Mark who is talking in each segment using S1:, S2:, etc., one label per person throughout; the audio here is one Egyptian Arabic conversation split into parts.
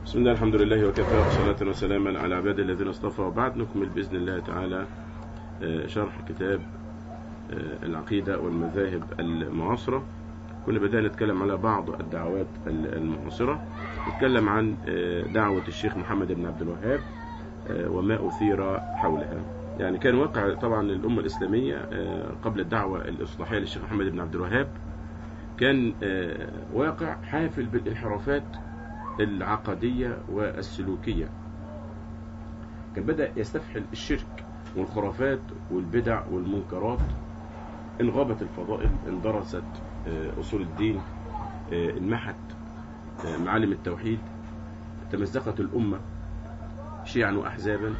S1: بسم الله الحمد لله وكفى وصلاة وسلاما على عباد الذين اصطفى وبعد نكمل بإذن الله تعالى آه، شرح كتاب آه، العقيدة والمذاهب المعاصرة كنا بدأنا نتكلم على بعض الدعوات المعاصرة نتكلم عن آه، دعوة الشيخ محمد بن عبد الوهاب آه، وما أثير حولها يعني كان واقع طبعا الأمة الإسلامية آه، قبل الدعوة الإصلاحية للشيخ محمد بن عبد الوهاب كان آه، واقع حافل بالانحرافات العقدية والسلوكية كان بدأ يستفحل الشرك والخرافات والبدع والمنكرات انغابت الفضائل اندرست آه، أصول الدين آه، انمحت آه، معالم التوحيد تمزقت الأمة شيعا وأحزابا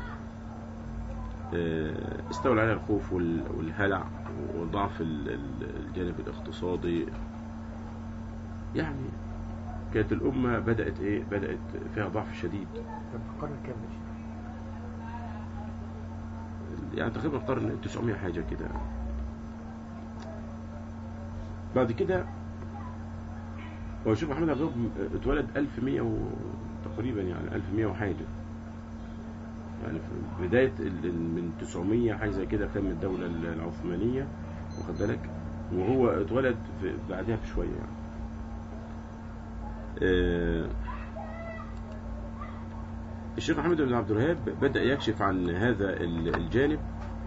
S1: آه، استولى عليها الخوف وال- والهلع وضعف ال- ال- الجانب الاقتصادي يعني كانت الأمة بدأت إيه بدأت فيها ضعف شديد
S2: طب القرن كام ماشي؟
S1: يعني تقريبا القرن 900 حاجة كده بعد كده هو الشيخ محمد عبد الوهاب اتولد 1100 و... تقريبا يعني 1100 وحاجة يعني في بداية ال- ال- من 900 حاجة زي كده قام الدولة العثمانية واخد بالك وهو اتولد في بعدها بشوية يعني آه، الشيخ محمد بن عبد الوهاب بدأ يكشف عن هذا ال- الجانب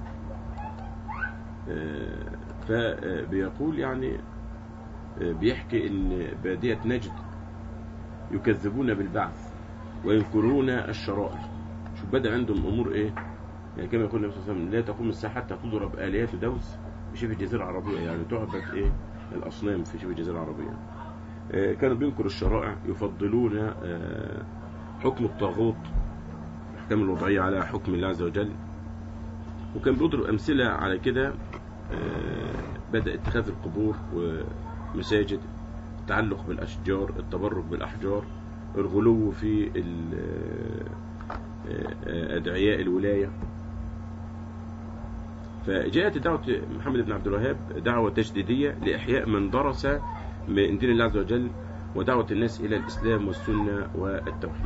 S1: آه، فبيقول يعني آه، بيحكي ان بادية نجد يكذبون بالبعث وينكرون الشرائع شوف بدأ عندهم امور ايه يعني كما يقول النبي صلى الله عليه وسلم لا تقوم الساعة حتى تضرب آليات دوس في شبه الجزيرة العربية يعني تعبد ايه الأصنام في شبه الجزيرة العربية آه، كانوا بينكروا الشرائع يفضلون آه، حكم الطاغوت الأحكام الوضعية على حكم الله عز وجل وكان بيضرب أمثلة على كده آه، بدأ اتخاذ القبور ومساجد التعلق بالأشجار التبرك بالأحجار الغلو في ال- آه، آه، أدعياء الولاية فجاءت دعوة محمد بن عبد الوهاب دعوة تجديدية لإحياء من درس من دين الله عز وجل ودعوة الناس إلى الإسلام والسنة والتوحيد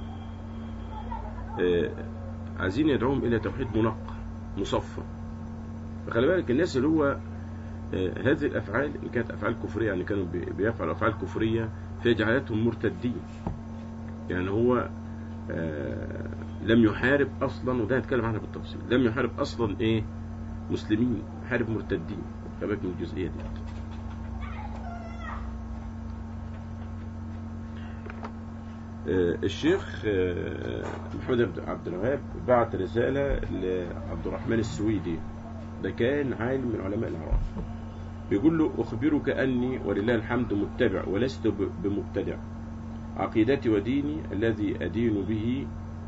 S1: آه، عايزين يدعوهم إلى توحيد منقى مصفى فخلي بالك الناس اللي هو آه، هذه الأفعال إن كانت أفعال كفرية يعني كانوا بي- بيفعلوا أفعال كفرية فجعلتهم مرتدين يعني هو آه، لم يحارب أصلا وده هنتكلم عنها بالتفصيل لم يحارب أصلا إيه مسلمين حارب مرتدين خلي بالك من الجزئية دي آه، الشيخ آه، محمد بن عبد الوهاب بعت رسالة لعبد الرحمن السويدي ده كان عالم من علماء العراق بيقول له أخبرك أني ولله الحمد متبع ولست ب- بمبتدع عقيدتي وديني الذي أدين به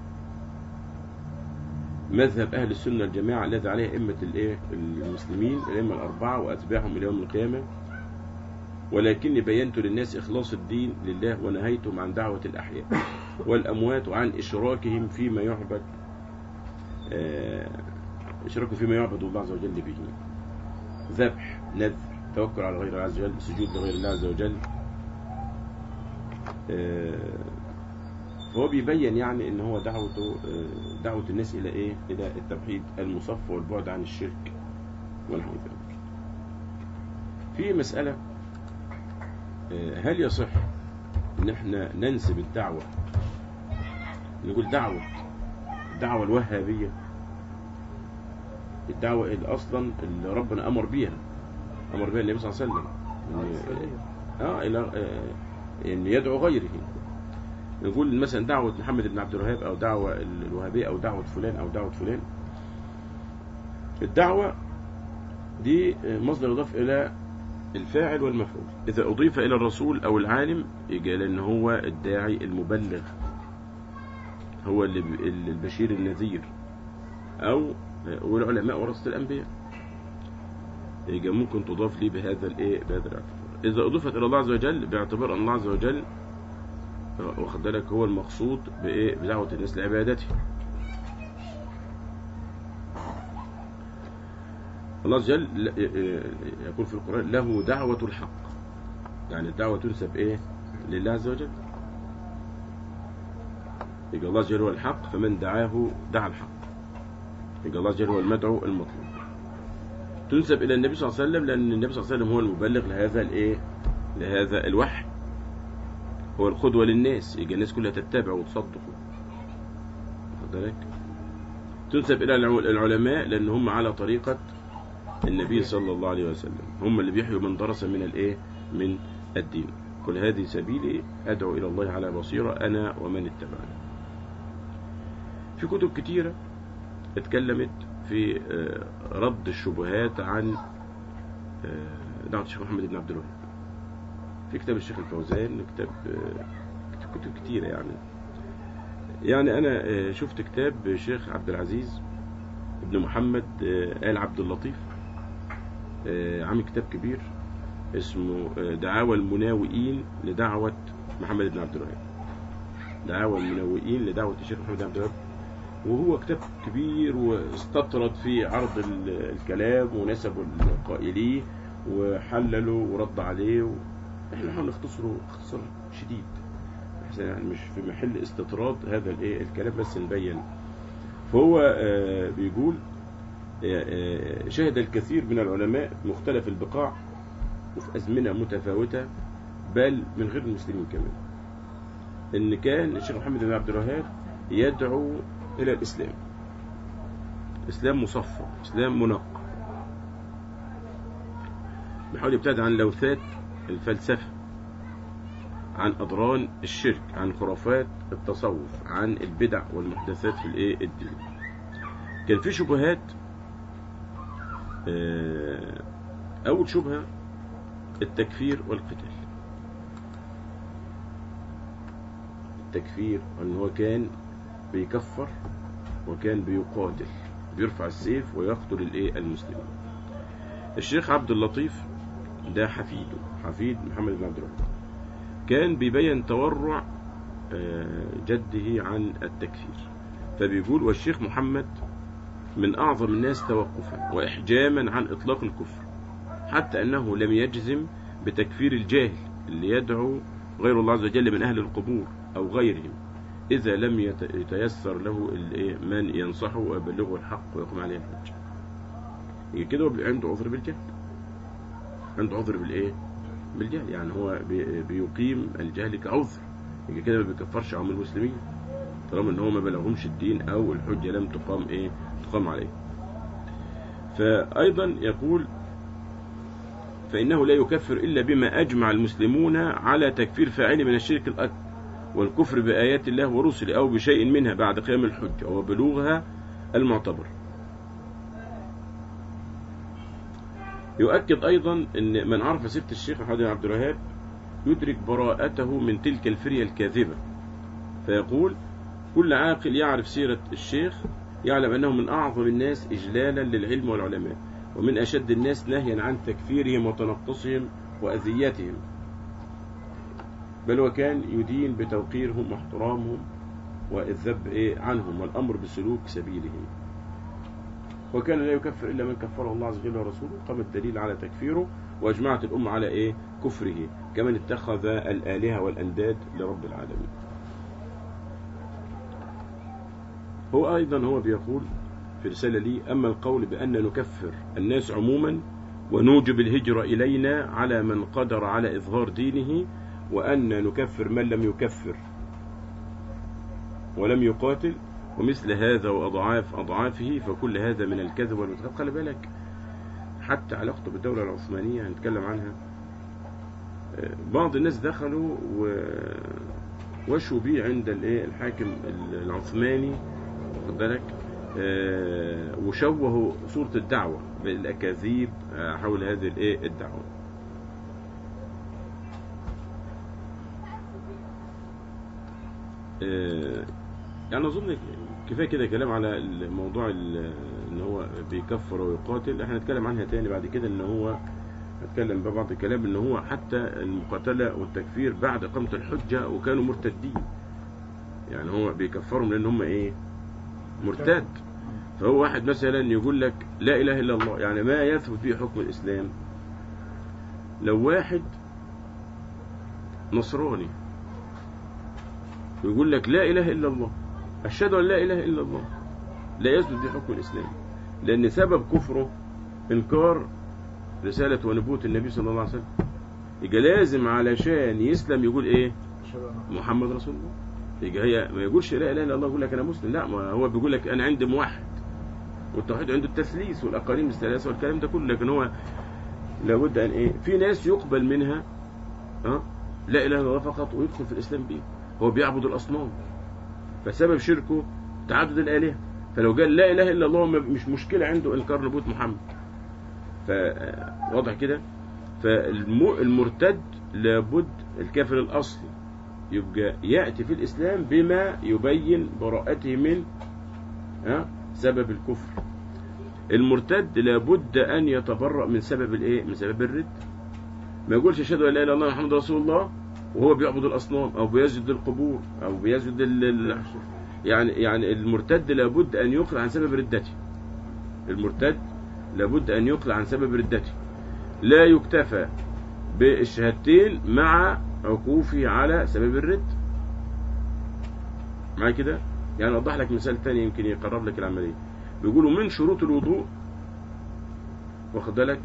S1: مذهب أهل السنة الجماعة الذي عليه أئمة الإيه؟ المسلمين الأئمة الأربعة وأتباعهم إلى يوم القيامة ولكني بينت للناس إخلاص الدين لله ونهيتهم عن دعوة الأحياء والأموات وعن إشراكهم فيما يعبد آه، إشراكهم فيما يعبد الله عز وجل به ذبح نذر توكل على غير الله عز وجل سجود لغير الله عز وجل آه، فهو بيبين يعني ان هو دعوته آه، دعوة الناس الى ايه الى التوحيد المصفى والبعد عن الشرك ونحو ذلك في مسألة آه، هل يصح ان احنا ننسب الدعوة نقول دعوة الدعوة الوهابية الدعوة اللي اصلا اللي ربنا امر بيها امر بها النبي صلى الله عليه وسلم
S2: آه،
S1: إن-
S2: السعودية.
S1: اه الى آه، ان يدعو غيره نقول مثلا دعوة محمد بن عبد الوهاب او دعوة ال- الوهابية او دعوة فلان او دعوة فلان الدعوة دي آه، مصدر يضاف الى الفاعل والمفعول اذا اضيف الى الرسول او العالم يجي لان هو الداعي المبلغ هو اللي ب- اللي البشير النذير او آه، والعلماء ورثة الانبياء يبقى ممكن تضاف لي بهذا الايه بهذا الاعتبار اذا اضيفت الى الله عز وجل باعتبار ان الله عز وجل آه، واخد بالك هو المقصود بايه بدعوه الناس لعبادته الله عز وجل ل- آه، يقول في القران له دعوه الحق يعني الدعوه تنسب ايه لله عز وجل يبقى الله جل هو الحق فمن دعاه دعا الحق يبقى الله جل هو المدعو المطلوب تنسب إلى النبي صلى الله عليه وسلم لأن النبي صلى الله عليه وسلم هو المبلغ لهذا الإيه لهذا الوحي هو القدوة للناس يبقى الناس كلها تتبع وتصدق واخد بالك تنسب إلى العلماء لأن هم على طريقة النبي صلى الله عليه وسلم هم اللي بيحيوا من درس من الإيه من الدين قل هذه سبيلي أدعو إلى الله على بصيرة أنا ومن اتبعني في كتب كتيرة اتكلمت في رد الشبهات عن دعوة الشيخ محمد بن عبد الوهاب في كتاب الشيخ الفوزان كتاب كتب كتيرة يعني يعني أنا شفت كتاب الشيخ عبد العزيز ابن محمد آل عبد اللطيف عامل كتاب كبير اسمه دعاوى المناوئين لدعوة محمد بن عبد الوهاب دعاوى المناوئين لدعوة الشيخ محمد بن عبد الوهاب وهو كتاب كبير واستطرد في عرض الكلام ونسب القائليه وحلله ورد عليه و... احنا نحاول نختصره اختصار شديد يعني مش في محل استطراد هذا الايه الكلام بس نبين فهو آه بيقول آه شهد الكثير من العلماء مختلف البقاع وفي أزمنة متفاوتة بل من غير المسلمين كمان ان كان الشيخ محمد بن عبد الوهاب يدعو إلى الإسلام إسلام مصفى إسلام منقى بيحاول يبتعد عن لوثات الفلسفة عن أضران الشرك عن خرافات التصوف عن البدع والمحدثات في الإيه الدين كان في شبهات أول شبهة التكفير والقتال التكفير أن هو كان بيكفر وكان بيقاتل بيرفع السيف ويقتل الايه المسلمين الشيخ عبد اللطيف ده حفيده حفيد محمد بن عبد الوهاب كان بيبين تورع جده عن التكفير فبيقول والشيخ محمد من أعظم الناس توقفا وإحجاما عن إطلاق الكفر حتى أنه لم يجزم بتكفير الجاهل اللي يدعو غير الله عز وجل من أهل القبور أو غيرهم إذا لم يتيسر له من ينصحه ويبلغه الحق ويقوم عليه الحج يجي كده عنده عذر بالجهل عنده عذر بالإيه بالجهل يعني هو بيقيم الجهل كعذر يجي كده ما بيكفرش عوام المسلمين طالما ان هو ما بلغهمش الدين او الحجة لم تقام ايه تقام عليه فايضا يقول فانه لا يكفر الا بما اجمع المسلمون على تكفير فاعله من الشرك الاكبر والكفر بآيات الله ورسله أو بشيء منها بعد قيام الحجة وبلوغها المعتبر يؤكد أيضا أن من عرف سيرة الشيخ محمد بن عبد الوهاب يدرك براءته من تلك الفرية الكاذبة فيقول كل عاقل يعرف سيرة الشيخ يعلم أنه من أعظم الناس إجلالا للعلم والعلماء ومن أشد الناس نهيا عن تكفيرهم وتنقصهم وأذيتهم بل وكان يدين بتوقيرهم واحترامهم والذب إيه عنهم والأمر بسلوك سبيلهم وكان لا يكفر إلا من كفره الله عز وجل ورسوله قام الدليل على تكفيره وأجمعت الأمة على إيه كفره كمن اتخذ الآلهة والأنداد لرب العالمين هو أيضا هو بيقول في رسالة لي أما القول بأن نكفر الناس عموما ونوجب الهجرة إلينا على من قدر على إظهار دينه وأن نكفر من لم يكفر ولم يقاتل ومثل هذا وأضعاف أضعافه فكل هذا من الكذب والمتكلم خلي بالك حتى علاقته بالدولة العثمانية هنتكلم عنها بعض الناس دخلوا و... وشوا بيه عند الايه الحاكم العثماني واخد بالك آه وشوهوا صورة الدعوة بالأكاذيب حول هذه الايه الدعوة آه يعني أظن كفاية كده كلام على الموضوع ان هو بيكفر ويقاتل احنا هنتكلم عنها تاني بعد كده ان هو هتكلم ببعض الكلام ان هو حتى المقاتلة والتكفير بعد اقامة الحجة وكانوا مرتدين يعني هو بيكفرهم لان هم ايه مرتد فهو واحد مثلا يقول لك لا اله الا الله يعني ما يثبت فيه حكم الاسلام لو واحد نصراني ويقول لك لا إله إلا الله أشهد أن لا إله إلا الله لا يثبت بحكم الإسلام لأن سبب كفره إنكار رسالة ونبوة النبي صلى الله عليه وسلم يبقى لازم علشان يسلم يقول إيه
S2: أشهد أن
S1: محمد رسول الله يبقى هي ما يقولش لا اله الا الله يقول لك انا مسلم لا ما هو بيقول لك انا عندي موحد والتوحيد عنده التثليث والاقاليم الثلاثه والكلام ده كله لكن هو لابد ان ايه في ناس يقبل منها ها لا اله الا الله فقط ويدخل في الاسلام بيه هو بيعبد الاصنام فسبب شركه تعدد الالهه فلو قال لا اله الا الله ما- مش مشكله عنده انكار نبوه محمد فواضح كده فالمرتد لابد الكافر الاصلي يبقى يأتي في الإسلام بما يبين براءته من ها، سبب الكفر المرتد لابد أن يتبرأ من سبب الإيه؟ من سبب الرد ما يقولش أشهد أن لا إله إلا الله محمد رسول الله وهو بيعبد الأصنام أو بيسجد القبور أو بيسجد ال... ال- يعني يعني المرتد لابد أن يقلع عن سبب ردته المرتد لابد أن يقلع عن سبب ردته لا يكتفى بالشهادتين مع عكوفه على سبب الرد معايا كده يعني اوضح لك مثال تاني يمكن يقرب لك العمليه بيقولوا من شروط الوضوء واخد بالك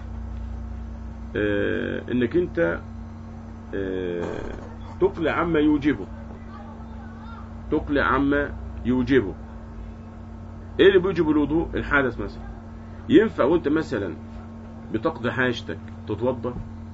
S1: آه انك انت آه تقلع عما يوجبه تقلع عما يوجبه ايه اللي بيوجب الوضوء الحدث مثلا ينفع وانت مثلا بتقضي حاجتك تتوضا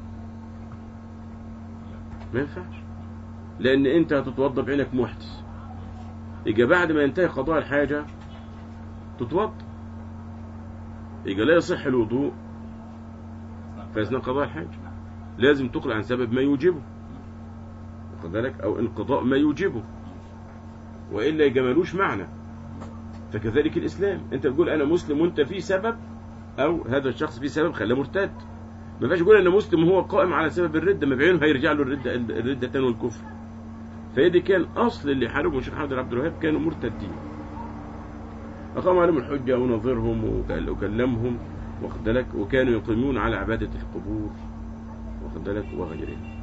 S1: ما ينفعش لان انت هتتوضا بعينك محدث يبقى بعد ما ينتهي قضاء الحاجه تتوضا يبقى لا يصح الوضوء في اثناء قضاء الحاجه لازم تقلع عن سبب ما يوجبه واخد بالك او انقضاء ما يوجبه والا يبقى ملوش معنى فكذلك الاسلام انت بتقول انا مسلم وانت في سبب او هذا الشخص في سبب خلاه مرتد ما ينفعش يقول انا مسلم وهو قائم على سبب الرده ما بعينه هيرجع له الرده الرده تاني والكفر فهي دي كان اصل اللي حاربهم الشيخ محمد بن عبد الوهاب كانوا مرتدين اقام عليهم الحجه ونظرهم وكل- وكلمهم واخد بالك وكانوا يقيمون على عباده القبور واخد بالك وغيرها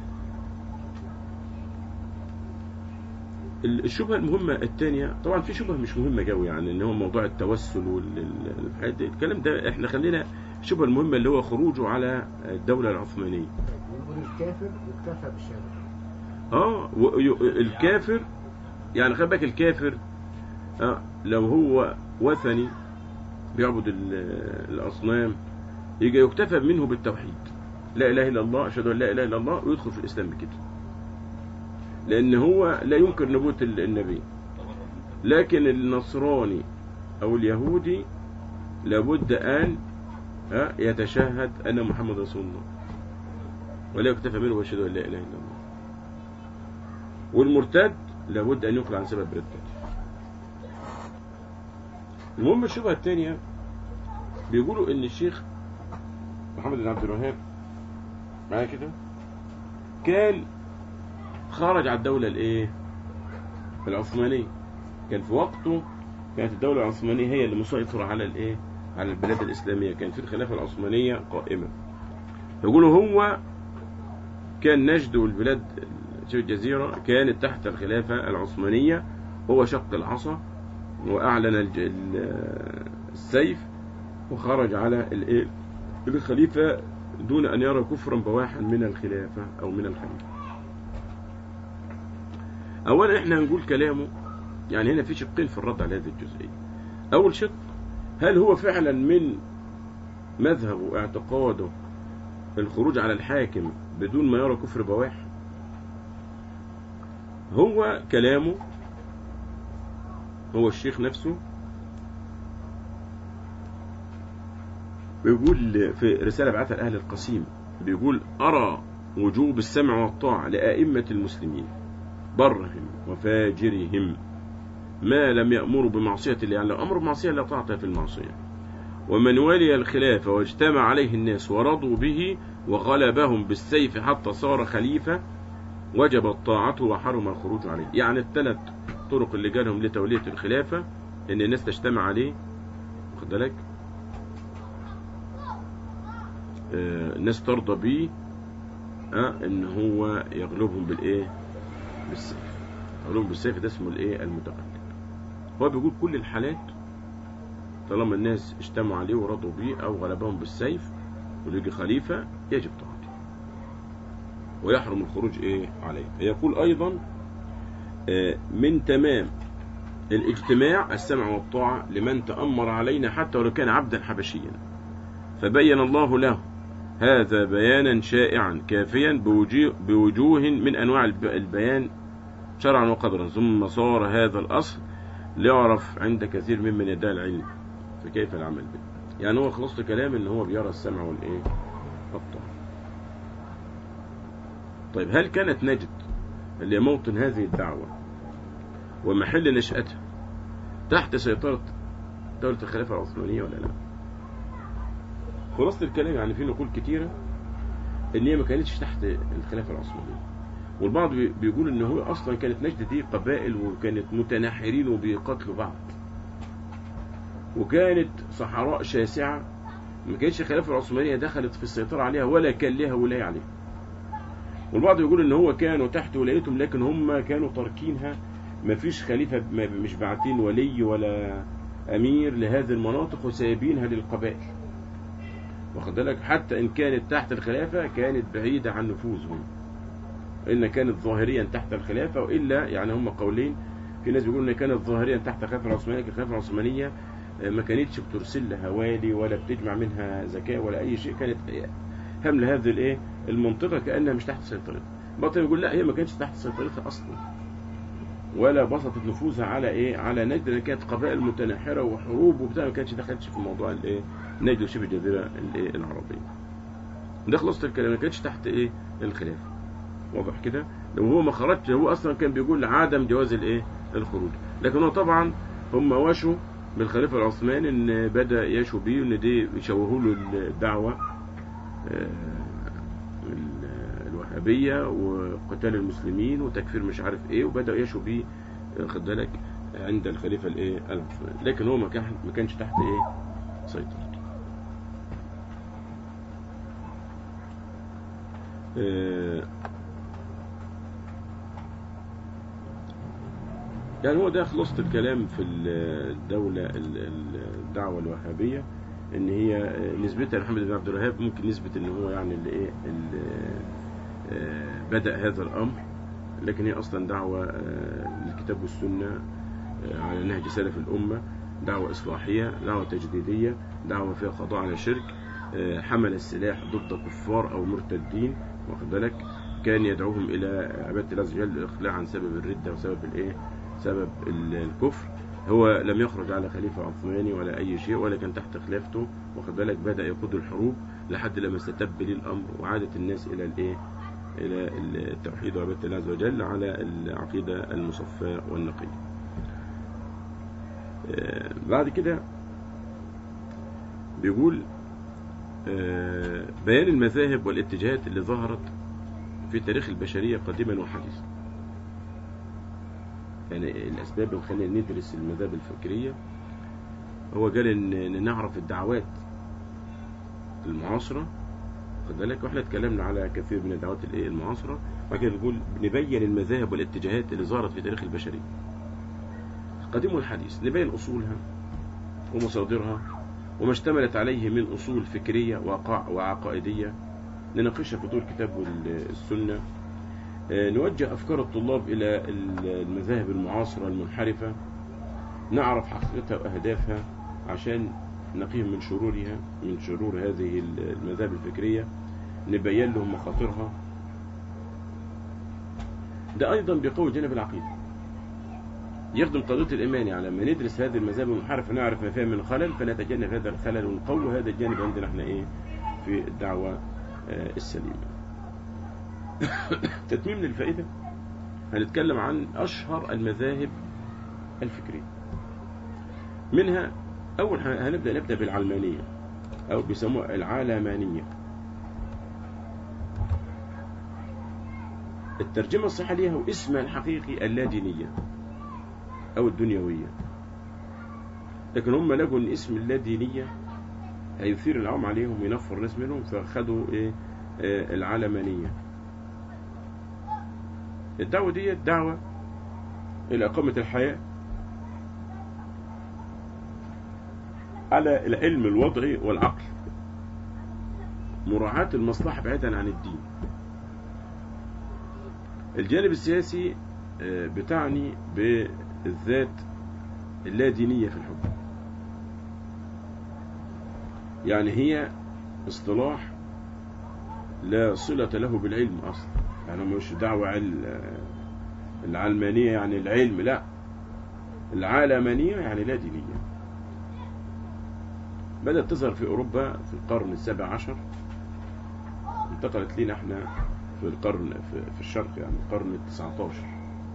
S1: ال- الشبهه المهمه الثانيه طبعا في شبهه مش مهمه قوي يعني ان هو موضوع التوسل والحاجات دي الكلام ده احنا خلينا الشبهه المهمه اللي هو خروجه على الدوله العثمانيه
S2: يقول الكافر يكتفى بالشهادة
S1: اه و- ي- الكافر يعني خلي بالك الكافر آه لو هو وثني بيعبد ال- الاصنام يجي يكتفى منه بالتوحيد لا اله الا الله اشهد ان لا اله الا الله ويدخل في الاسلام بكده لان هو لا ينكر نبوه ال- النبي لكن النصراني او اليهودي لابد ان آه، يتشهد ان محمد رسول الله ولا يكتفى منه ويشهد ان لا اله الا الله والمرتد لابد ان يقلع عن سبب ردته المهم الشبهه الثانيه بيقولوا ان الشيخ محمد بن عبد الوهاب معايا كده كان خرج على الدوله الايه العثمانيه كان في وقته كانت الدوله العثمانيه هي اللي مسيطره على الايه على البلاد الاسلاميه كان في الخلافه العثمانيه قائمه يقولوا هو كان نجد والبلاد شبه الجزيرة كانت تحت الخلافة العثمانية هو شق العصا وأعلن الج- ال- السيف وخرج على الإيه؟ الخليفة دون أن يرى كفرا بواحا من الخلافة أو من الخليفة أولا إحنا هنقول كلامه يعني هنا في شقين في الرد على هذه الجزئية أول شق هل هو فعلا من مذهبه واعتقاده الخروج على الحاكم بدون ما يرى كفر بواح هو كلامه هو الشيخ نفسه بيقول في رسالة بعثها لأهل القسيم بيقول أرى وجوب السمع والطاعة لأئمة المسلمين برهم وفاجرهم ما لم يأمروا بمعصية الله يعني لو أمروا بمعصية لا طاعة في المعصية ومن ولي الخلافة واجتمع عليه الناس ورضوا به وغلبهم بالسيف حتى صار خليفة وجبت طاعته وحرم الخروج عليه يعني الثلاث طرق اللي جالهم لتولية الخلافة ان الناس تجتمع عليه واخد بالك آه، الناس ترضى بيه آه، ان هو يغلبهم بالايه بالسيف علوم بالسيف ده اسمه الايه المتقلب هو بيقول كل الحالات طالما الناس اجتمعوا عليه ورضوا بيه او غلبهم بالسيف ويجي خليفة يجب طاعته ويحرم الخروج ايه عليه يقول ايضا آه، من تمام الاجتماع السمع والطاعة لمن تأمر علينا حتى ولو كان عبدا حبشيا فبين الله له هذا بيانا شائعا كافيا بوجوه, بوجوه من أنواع الب- البيان شرعا وقدرا ثم صار هذا الأصل ليعرف عند كثير ممن يدعي العلم فكيف العمل به يعني هو خلصت كلام ان هو بيرى السمع والايه الطاعة طيب هل كانت نجد اللي هي موطن هذه الدعوة ومحل نشأتها تحت سيطرة دولة الخلافة العثمانية ولا لا خلاصة الكلام يعني في نقول كتيرة ان هي ما كانتش تحت الخلافة العثمانية والبعض بي- بيقول ان هو اصلا كانت نجد دي قبائل وكانت متناحرين وبيقاتلوا بعض وكانت صحراء شاسعة ما كانتش الخلافة العثمانية دخلت في السيطرة عليها ولا كان لها ولاية عليها والبعض يقول ان هو كانوا تحت ولايتهم لكن هم كانوا تاركينها ما فيش خليفة ما- مش باعتين ولي ولا امير لهذه المناطق وسايبينها للقبائل واخد بالك حتى ان كانت تحت الخلافة كانت بعيدة عن نفوذهم ان كانت ظاهريا تحت الخلافة والا يعني هم قولين في ناس بيقولوا ان كانت ظاهريا تحت الخلافة العثمانية لكن الخلافة العثمانية آه، ما كانتش بترسل لها والي ولا بتجمع منها زكاة ولا اي شيء كانت حمل هذه الايه المنطقة كأنها مش تحت سيطرتها باطن يقول لا هي ما كانتش تحت سيطرتها اصلا ولا بسطت نفوذها على ايه على نجد لان كانت قبائل متناحرة وحروب وبتاع ما كانتش دخلتش في موضوع الايه نجد وشبه الجزيرة الايه العربية ده خلاصة الكلام ما كانتش تحت ايه الخلافة واضح كده لو هو ما خرجش هو اصلا كان بيقول عدم جواز الايه الخروج لكن هو طبعا هم وشوا بالخليفه العثماني ان بدا يشوا بيه ان دي يشوهوا له الدعوه آه، ال- الوهابيه وقتال المسلمين وتكفير مش عارف ايه وبداوا يشوا بيه آه، خد بالك عند الخليفه الايه العثماني لكن هو ما كان ما كانش تحت ايه سيطرته آه، يعني هو ده خلاصة الكلام في الدولة ال- ال- الدعوة الوهابية ان هي نسبتها لمحمد بن عبد الوهاب ممكن نسبة ان هو يعني اللي ايه اللي آه، بدأ هذا الامر لكن هي اصلا دعوة آه، للكتاب والسنة آه، على نهج سلف الامة دعوة اصلاحية دعوة تجديدية دعوة فيها قضاء على شرك آه، حمل السلاح ضد كفار او مرتدين واخد بالك كان يدعوهم الى عبادة الله عز وجل الاقلاع عن سبب الردة وسبب الايه سبب ال- الكفر هو لم يخرج على خليفة عثماني ولا أي شيء ولا كان تحت خلافته واخد بالك بدأ يقود الحروب لحد لما استتب ليه الأمر وعادت الناس إلى الإيه إلى التوحيد وعبادة الله عز وجل على العقيدة المصفاة والنقية آه، بعد كده بيقول آه، بيان المذاهب والاتجاهات اللي ظهرت في تاريخ البشرية قديما وحديثا يعني الأسباب اللي خلينا ندرس المذاهب الفكرية هو قال إن إن نعرف الدعوات المعاصرة خد بالك واحنا اتكلمنا على كثير من الدعوات الايه المعاصرة وبعد كده بنقول نبين المذاهب والاتجاهات اللي ظهرت في تاريخ البشرية القديم والحديث نبين أصولها ومصادرها وما اشتملت عليه من أصول فكرية وقع وعقائدية نناقشها في دور الكتاب والسنة آه، نوجه أفكار الطلاب إلى المذاهب المعاصرة المنحرفة نعرف حقيقتها وأهدافها عشان نقيهم من شرورها من شرور هذه المذاهب الفكرية نبين لهم مخاطرها ده أيضا بيقوي جانب العقيدة يخدم قضية الإيمان يعني لما ندرس هذه المذاهب المنحرفة نعرف ما فيها من خلل فنتجنب هذا الخلل ونقوي هذا الجانب عندنا احنا إيه في الدعوة آه، السليمة تتميم للفائدة هنتكلم عن أشهر المذاهب الفكرية منها أول حاجة هنبدأ نبدأ بالعلمانية أو بيسموها العلمانية الترجمة الصحيحة ليها هو اسمها الحقيقي اللادينية أو الدنيوية لكن هم لقوا إن اسم اللادينية هيثير العوام عليهم وينفر ناس منهم فخدوا إيه آه العلمانية الدعوة دي دعوة إلى إقامة الحياة على العلم الوضعي والعقل مراعاة المصلحة بعيدا عن الدين الجانب السياسي آه، بتعني بالذات اللادينية في الحكم يعني هي اصطلاح لا صلة له بالعلم أصلا يعني مش دعوة عل... آه، العلمانية يعني العلم لا العالمانية يعني لا دينية بدأت تظهر في أوروبا في القرن السابع عشر انتقلت لنا احنا في القرن في, في الشرق يعني القرن التسعة عشر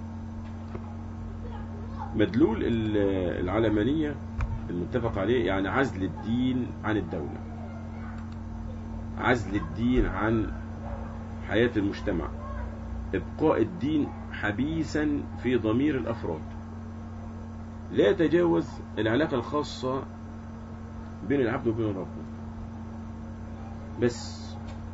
S1: مدلول ال- العلمانية المتفق عليه يعني عزل الدين عن الدولة عزل الدين عن حياة المجتمع إبقاء الدين حبيسا في ضمير الأفراد لا يتجاوز العلاقة الخاصة بين العبد وبين ربه بس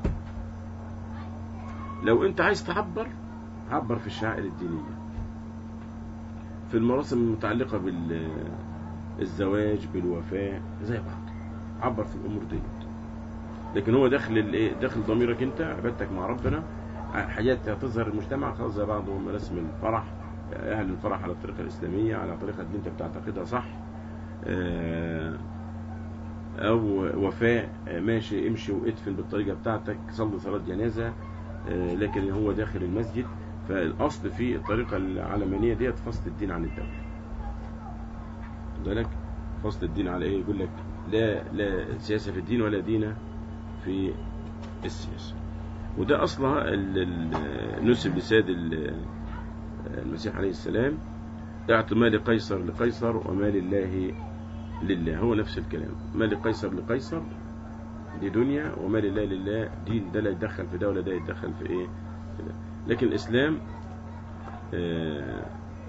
S1: لو انت عايز تعبر عبر في الشعائر الدينية في المراسم المتعلقة بالزواج بالوفاة زي بعض عبر في الأمور دي لكن هو داخل الايه داخل ضميرك انت عبادتك مع ربنا حاجات هتظهر المجتمع خلاص زي بعض مراسم الفرح اهل الفرح على الطريقه الاسلاميه على طريقه اللي انت بتعتقدها صح آه، او وفاء آه، ماشي امشي وادفن بالطريقه بتاعتك صلي صلاه جنازه آه، لكن هو داخل المسجد فالاصل في الطريقه العلمانيه ديت فصل الدين عن الدوله خد بالك فصل الدين على ايه يقول لك لا لا سياسه في الدين ولا دين في السياسه وده اصلها ال- ال- نسب لسيد ال- المسيح عليه السلام اعط ما لقيصر لقيصر وما لله لله هو نفس الكلام ما لقيصر لقيصر دي دنيا وما لله لله دين ده لا يتدخل في ده ولا ده يتدخل في ايه في ده. لكن الاسلام آه،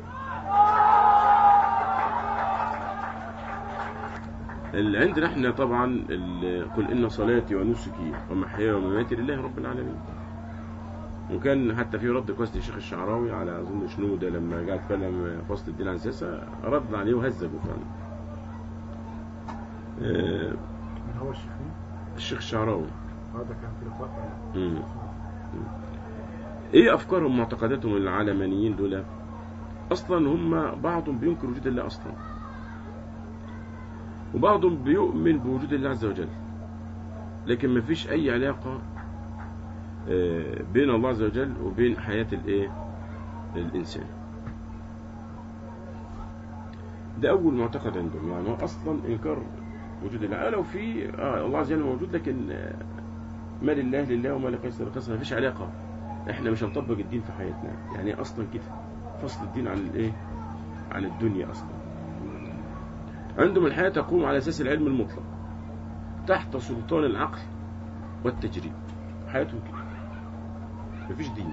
S1: اللي عندنا احنا طبعا ال- قل ان صلاتي ونسكي ومحياي ومماتي لله رب العالمين وكان حتى في رد كويس للشيخ الشعراوي على اظن شنودة لما قاعد يتكلم فصل الدين عن السياسه رد عليه وهزه فعلا آه،
S2: من هو الشيخ مين؟
S1: الشيخ الشعراوي
S2: هذا كان في لقاء
S1: مم. ايه افكارهم ومعتقداتهم العلمانيين دول اصلا هم بعضهم بينكر وجود الله اصلا وبعضهم بيؤمن بوجود الله عز وجل لكن ما فيش اي علاقة آه، بين الله عز وجل وبين حياة الايه الانسان ده اول معتقد عندهم يعني هو اصلا انكار وجود الله آه، لو في آه الله عز وجل موجود لكن آه، ما لله لله وما لقيصر لقيصر ما فيش علاقة احنا مش هنطبق الدين في حياتنا يعني اصلا كده فصل الدين عن الايه عن الدنيا اصلا عندهم الحياة تقوم على اساس العلم المطلق تحت سلطان العقل والتجريب حياتهم كده مفيش دين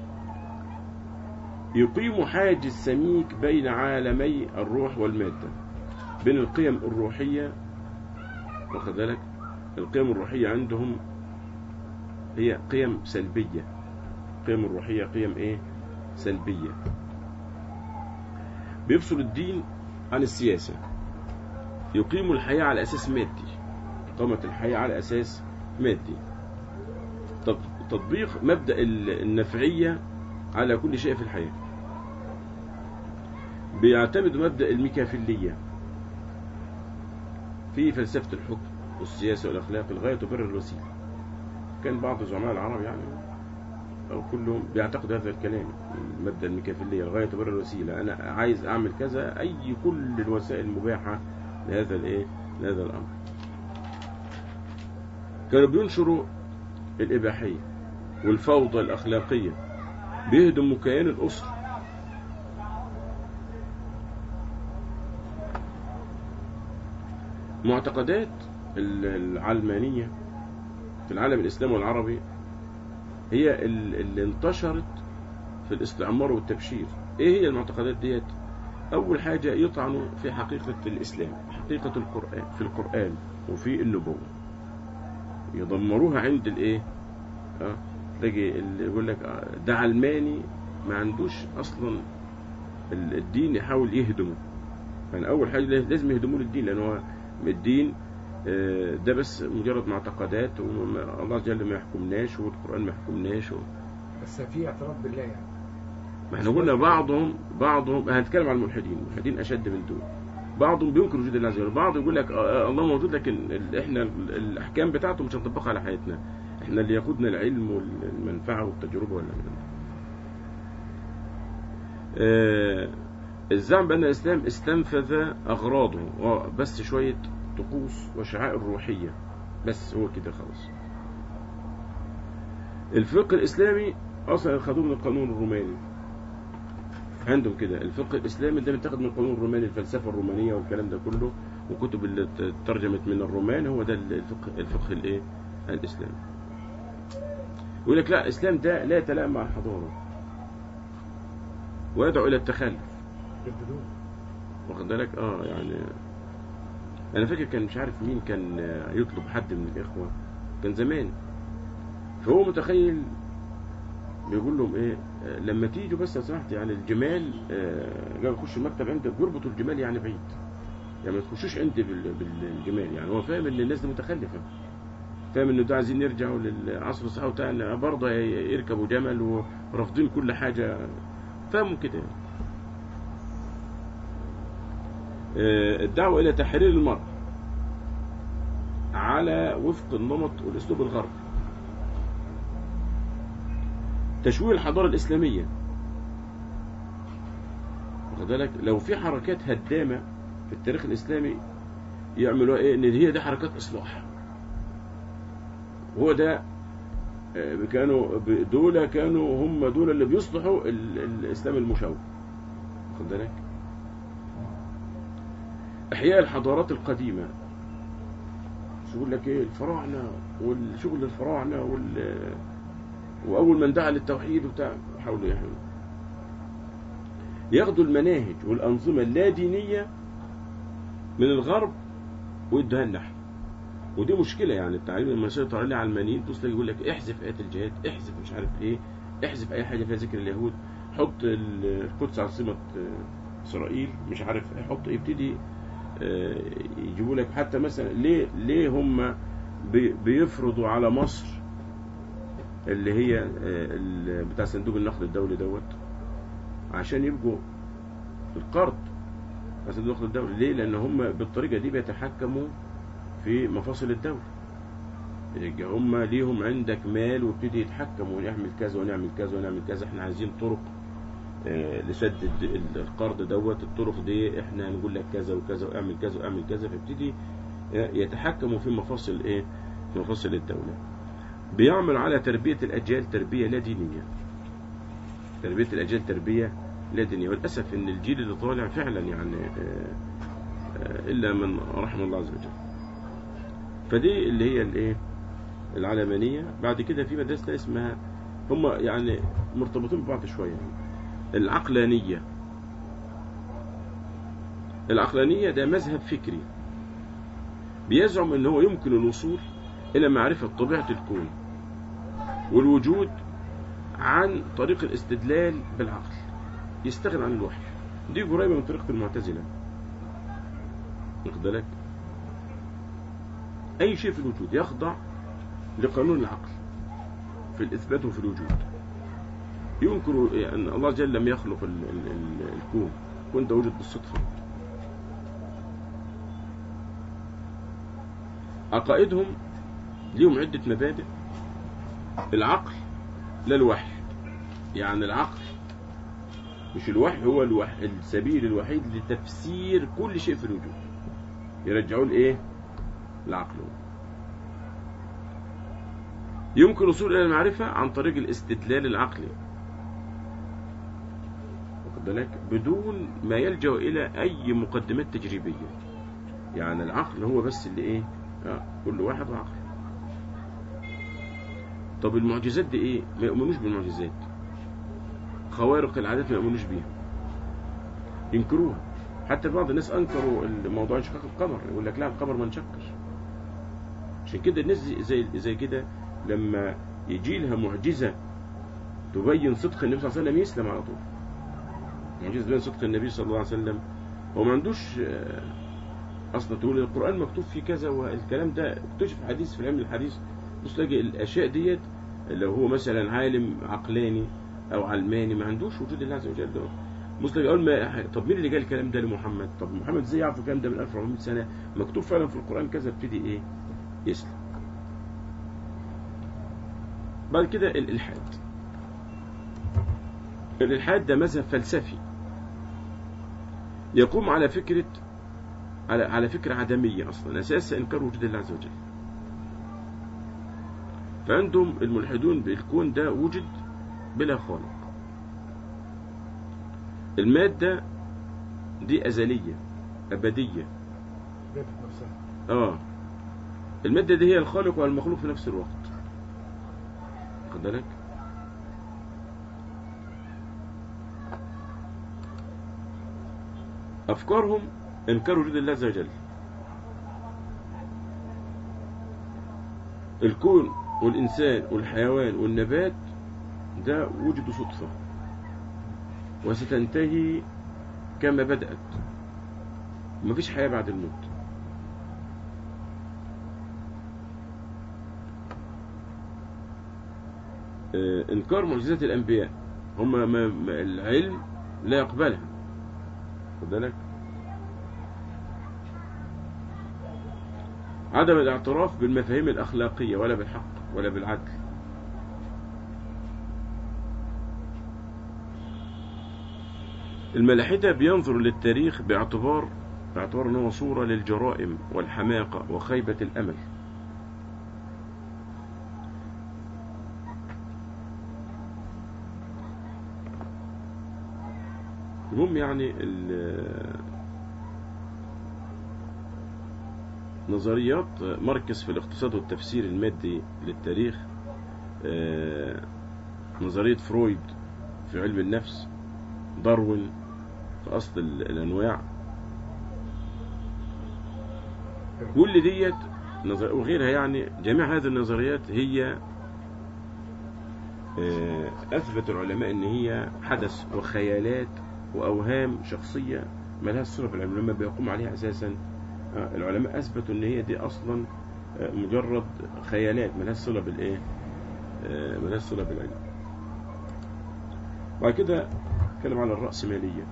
S1: يقيم حاجز سميك بين عالمي الروح والمادة بين القيم الروحية واخد بالك القيم الروحية عندهم هي قيم سلبية القيم الروحية قيم ايه سلبية بيفصل الدين عن السياسة يقيم الحياة على أساس مادي إقامة الحياة على أساس مادي تط- تطبيق مبدأ ال- النفعية على كل شيء في الحياة بيعتمد مبدأ الميكافيلية في فلسفة الحكم والسياسة والأخلاق الغاية تبرر الوسيلة كان بعض زعماء العرب يعني أو كلهم بيعتقدوا هذا الكلام مبدأ الميكافيلية الغاية تبرر الوسيلة أنا عايز أعمل كذا أي كل الوسائل المباحة لهذا الإيه لهذا الأمر كانوا بينشروا الإباحية والفوضى الأخلاقية بيهدموا كيان الأسرة معتقدات ال- العلمانية في العالم الإسلامي والعربي هي ال- اللي انتشرت في الاستعمار والتبشير ايه هي المعتقدات ديت اول حاجة يطعنوا في حقيقة الاسلام حقيقة القرآن في القرآن وفي النبوة يدمروها عند الايه اه تلاقي اللي يقول لك آه، ده علماني ما عندوش اصلا ال- الدين يحاول يهدمه يعني اول حاجه لازم يهدموا له الدين لان هو الدين آه، ده بس مجرد معتقدات والله جل ما يحكمناش والقران ما يحكمناش و...
S2: بس في اعتراف بالله يعني
S1: ما احنا قلنا بعضهم بعضهم هنتكلم عن الملحدين الملحدين اشد من دول بعضهم بينكر وجود الله عز وجل بعض يقول لك آه، آه، الله موجود لكن ال- احنا ال- الاحكام بتاعته مش هنطبقها على حياتنا احنا اللي ياخدنا العلم والمنفعه والتجربه ولا من آه، الزعم بان الاسلام استنفذ اغراضه آه، بس شويه طقوس وشعائر روحيه بس هو كده خلاص الفقه الاسلامي اصلا خدوه من القانون الروماني عندهم كده الفقه الاسلامي ده متاخد من القانون الروماني الفلسفه الرومانيه والكلام ده كله وكتب اللي ترجمت من الرومان هو ده الفقه الفقه الايه الاسلامي يقول لك لا الاسلام ده لا يتلائم مع الحضاره ويدعو الى التخلف
S2: جددوه
S1: واخد بالك اه يعني انا فاكر كان مش عارف مين كان آه، يطلب حد من الاخوه كان زمان فهو متخيل بيقول لهم ايه آه، لما تيجوا بس لو سمحت يعني الجمال آه، قالوا خشوا المكتب عندك بيربطوا الجمال يعني بعيد يعني ما تخشوش عندي بال- بالجمال يعني هو فاهم ان الناس دي متخلفه فاهم انه ده عايزين يرجعوا للعصر الصحراوي بتاعنا برضه يركبوا جمل ورافضين كل حاجه فاهموا كده يعني. آه، الدعوة إلى تحرير المرء على وفق النمط والأسلوب الغربي تشويه الحضارة الإسلامية واخد بالك لو في حركات هدامة في التاريخ الإسلامي يعملوا إيه إن هي دي حركات إصلاح هو ده آه، كانوا ب- دول كانوا هم دول اللي بيصلحوا ال- الإسلام المشوه واخد بالك إحياء الحضارات القديمة شو يقول لك إيه الفراعنة والشغل الفراعنة وال وأول من دعا للتوحيد وبتاع حاولوا يحيوا ياخدوا المناهج والأنظمة اللادينية من الغرب ويدوها لنا إحنا. ودي مشكلة يعني التعليم لما يسيطر عليه علمانيين تلاقي يقول لك احذف آيات الجهاد احذف مش عارف ايه احذف أي حاجة فيها ذكر اليهود حط ال- القدس عاصمة آه، إسرائيل مش عارف حط يبتدي آه، يجيبوا لك حتى مثلا ليه ليه هم بي- بيفرضوا على مصر اللي هي آه، ال- بتاع صندوق النقد الدولي دوت عشان يبقوا القرض بتاع صندوق النقد الدولي ليه لان هم بالطريقه دي بيتحكموا في مفاصل الدوله يبقى هم ليهم عندك مال ويبتدي يتحكموا ونعمل كذا ونعمل كذا ونعمل كذا احنا عايزين طرق آه، لسد الد- القرض دوت الطرق دي احنا هنقول لك كذا وكذا واعمل كذا واعمل كذا فيبتدي آه، يتحكموا في مفاصل ايه في مفاصل الدولة بيعمل على تربية الأجيال تربية لا دينية تربية الأجيال تربية لا دينية وللأسف إن الجيل اللي طالع فعلا يعني آه، آه، إلا من رحم الله عز وجل فدي اللي هي الايه العلمانية بعد كده في مدرسة اسمها هم يعني مرتبطين ببعض شوية يعني. العقلانية العقلانية ده مذهب فكري بيزعم ان هو يمكن الوصول الى معرفة طبيعة الكون والوجود عن طريق الاستدلال بالعقل يستغنى عن الوحي دي قريبة من طريقة المعتزلة واخد بالك اي شيء في الوجود يخضع لقانون العقل في الاثبات وفي الوجود ينكر ان الله جل لم يخلق ال ال ال الكون الكون ده وجد بالصدفة عقائدهم ليهم عدة مبادئ العقل لا الوحي يعني العقل مش الوحي هو الوحي السبيل الوحيد لتفسير كل شيء في الوجود يرجعوه لايه العقل يمكن الوصول الى المعرفة عن طريق الاستدلال العقلي واخد بالك بدون ما يلجأ الى اي مقدمات تجريبية يعني العقل هو بس اللي ايه آه كل واحد وعقل طب المعجزات دي ايه ما يؤمنوش بالمعجزات خوارق العادات ما يؤمنوش بيها ينكروها حتى بعض الناس انكروا موضوع انشقاق القمر يقول لك لا القمر ما انشقش عشان كده الناس زي زي, زي كده لما يجي لها معجزة تبين صدق النبي صلى الله عليه وسلم يسلم على طول معجزة بين صدق النبي صلى الله عليه وسلم هو ما عندوش آه، اصلا تقول القرآن مكتوب فيه كذا والكلام ده اكتشف حديث في علم الحديث بص تلاقي الاشياء ديت لو هو مثلا عالم عقلاني او علماني ما عندوش وجود الله عز وجل ده بص تلاقي اول ما طب مين اللي قال الكلام ده لمحمد طب محمد ازاي يعرف الكلام ده من 1400 سنه مكتوب فعلا في القرآن كذا ابتدي ايه يسلم بعد كده الالحاد الالحاد ده مذهب فلسفي يقوم على فكرة على على فكرة عدمية أصلا أساس إنكار وجود الله عز وجل فعندهم الملحدون بالكون ده وجد بلا خالق المادة دي أزلية أبدية
S2: ذات نفسها
S1: آه المادة دي هي الخالق والمخلوق في نفس الوقت خد بالك أفكارهم إنكار وجود الله عز وجل الكون والإنسان والحيوان والنبات ده وجد صدفة وستنتهي كما بدأت مفيش حياة بعد الموت آه، إنكار معجزات الأنبياء هم ما ما العلم لا يقبلها خد بالك عدم الاعتراف بالمفاهيم الأخلاقية ولا بالحق ولا بالعدل الملاحدة بينظر للتاريخ باعتبار باعتبار أنه صورة للجرائم والحماقة وخيبة الأمل المهم يعني ال- نظريات مركز في الاقتصاد والتفسير المادي للتاريخ آه، نظرية فرويد في علم النفس داروين في أصل ال- الأنواع كل ديت نظر- وغيرها يعني جميع هذه النظريات هي آه، أثبت العلماء إن هي حدث وخيالات وأوهام شخصية ما لهاش صلة بالعلم لما بيقوم عليها أساسا آه، العلماء أثبتوا إن هي دي أصلا آه، مجرد خيالات ما لهاش صلة بالإيه؟ آه، ما لهاش صلة بالعلم. بعد كده نتكلم على الرأسمالية.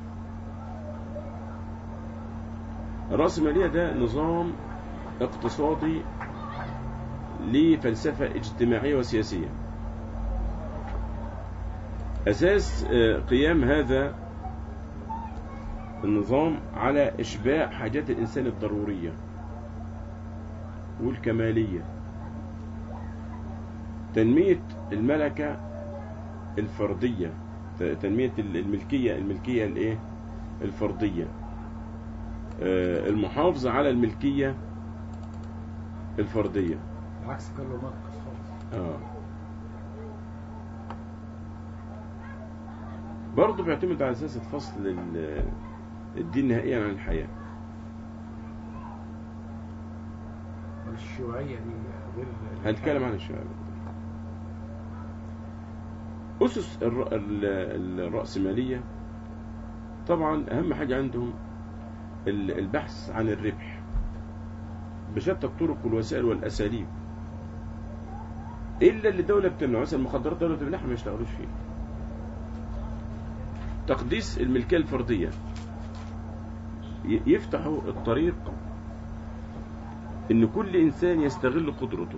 S1: الرأسمالية ده نظام اقتصادي لفلسفة اجتماعية وسياسية. أساس آه، قيام هذا النظام على إشباع حاجات الإنسان الضرورية والكمالية تنمية الملكة الفردية ت- تنمية ال- الملكية الملكية الإيه؟ الفردية آه، المحافظة على الملكية الفردية
S2: العكس كان له ناقص خالص
S1: آه. برضه بيعتمد على أساس فصل ال- الدين نهائيا عن الحياة
S2: والشيوعية دي غير
S1: هنتكلم عن الشباب أسس الر- ال- الرأسمالية طبعا أهم حاجة عندهم ال- البحث عن الربح بشتى الطرق والوسائل والأساليب إلا اللي الدولة بتمنع مثلا المخدرات الدولة بتمنعها ما يشتغلوش فيه تقديس الملكية الفردية ي- يفتحوا الطريق إن كل إنسان يستغل قدرته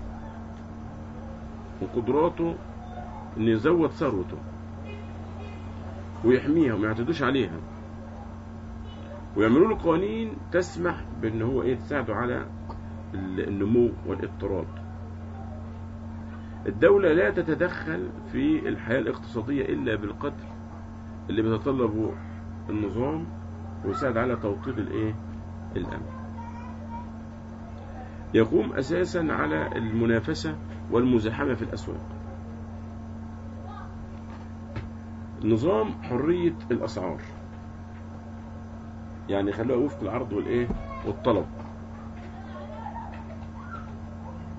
S1: وقدراته إنه يزود ثروته ويحميها وما يعتدوش عليها ويعملوا له قوانين تسمح بأن هو إيه تساعده على ال- النمو والاضطراد الدولة لا تتدخل في الحياة الاقتصادية إلا بالقدر اللي بيتطلبه النظام ويساعد على توطيد الإيه الأمن يقوم أساسا على المنافسة والمزاحمة في الأسواق نظام حرية الأسعار يعني خلوها وفق العرض والإيه والطلب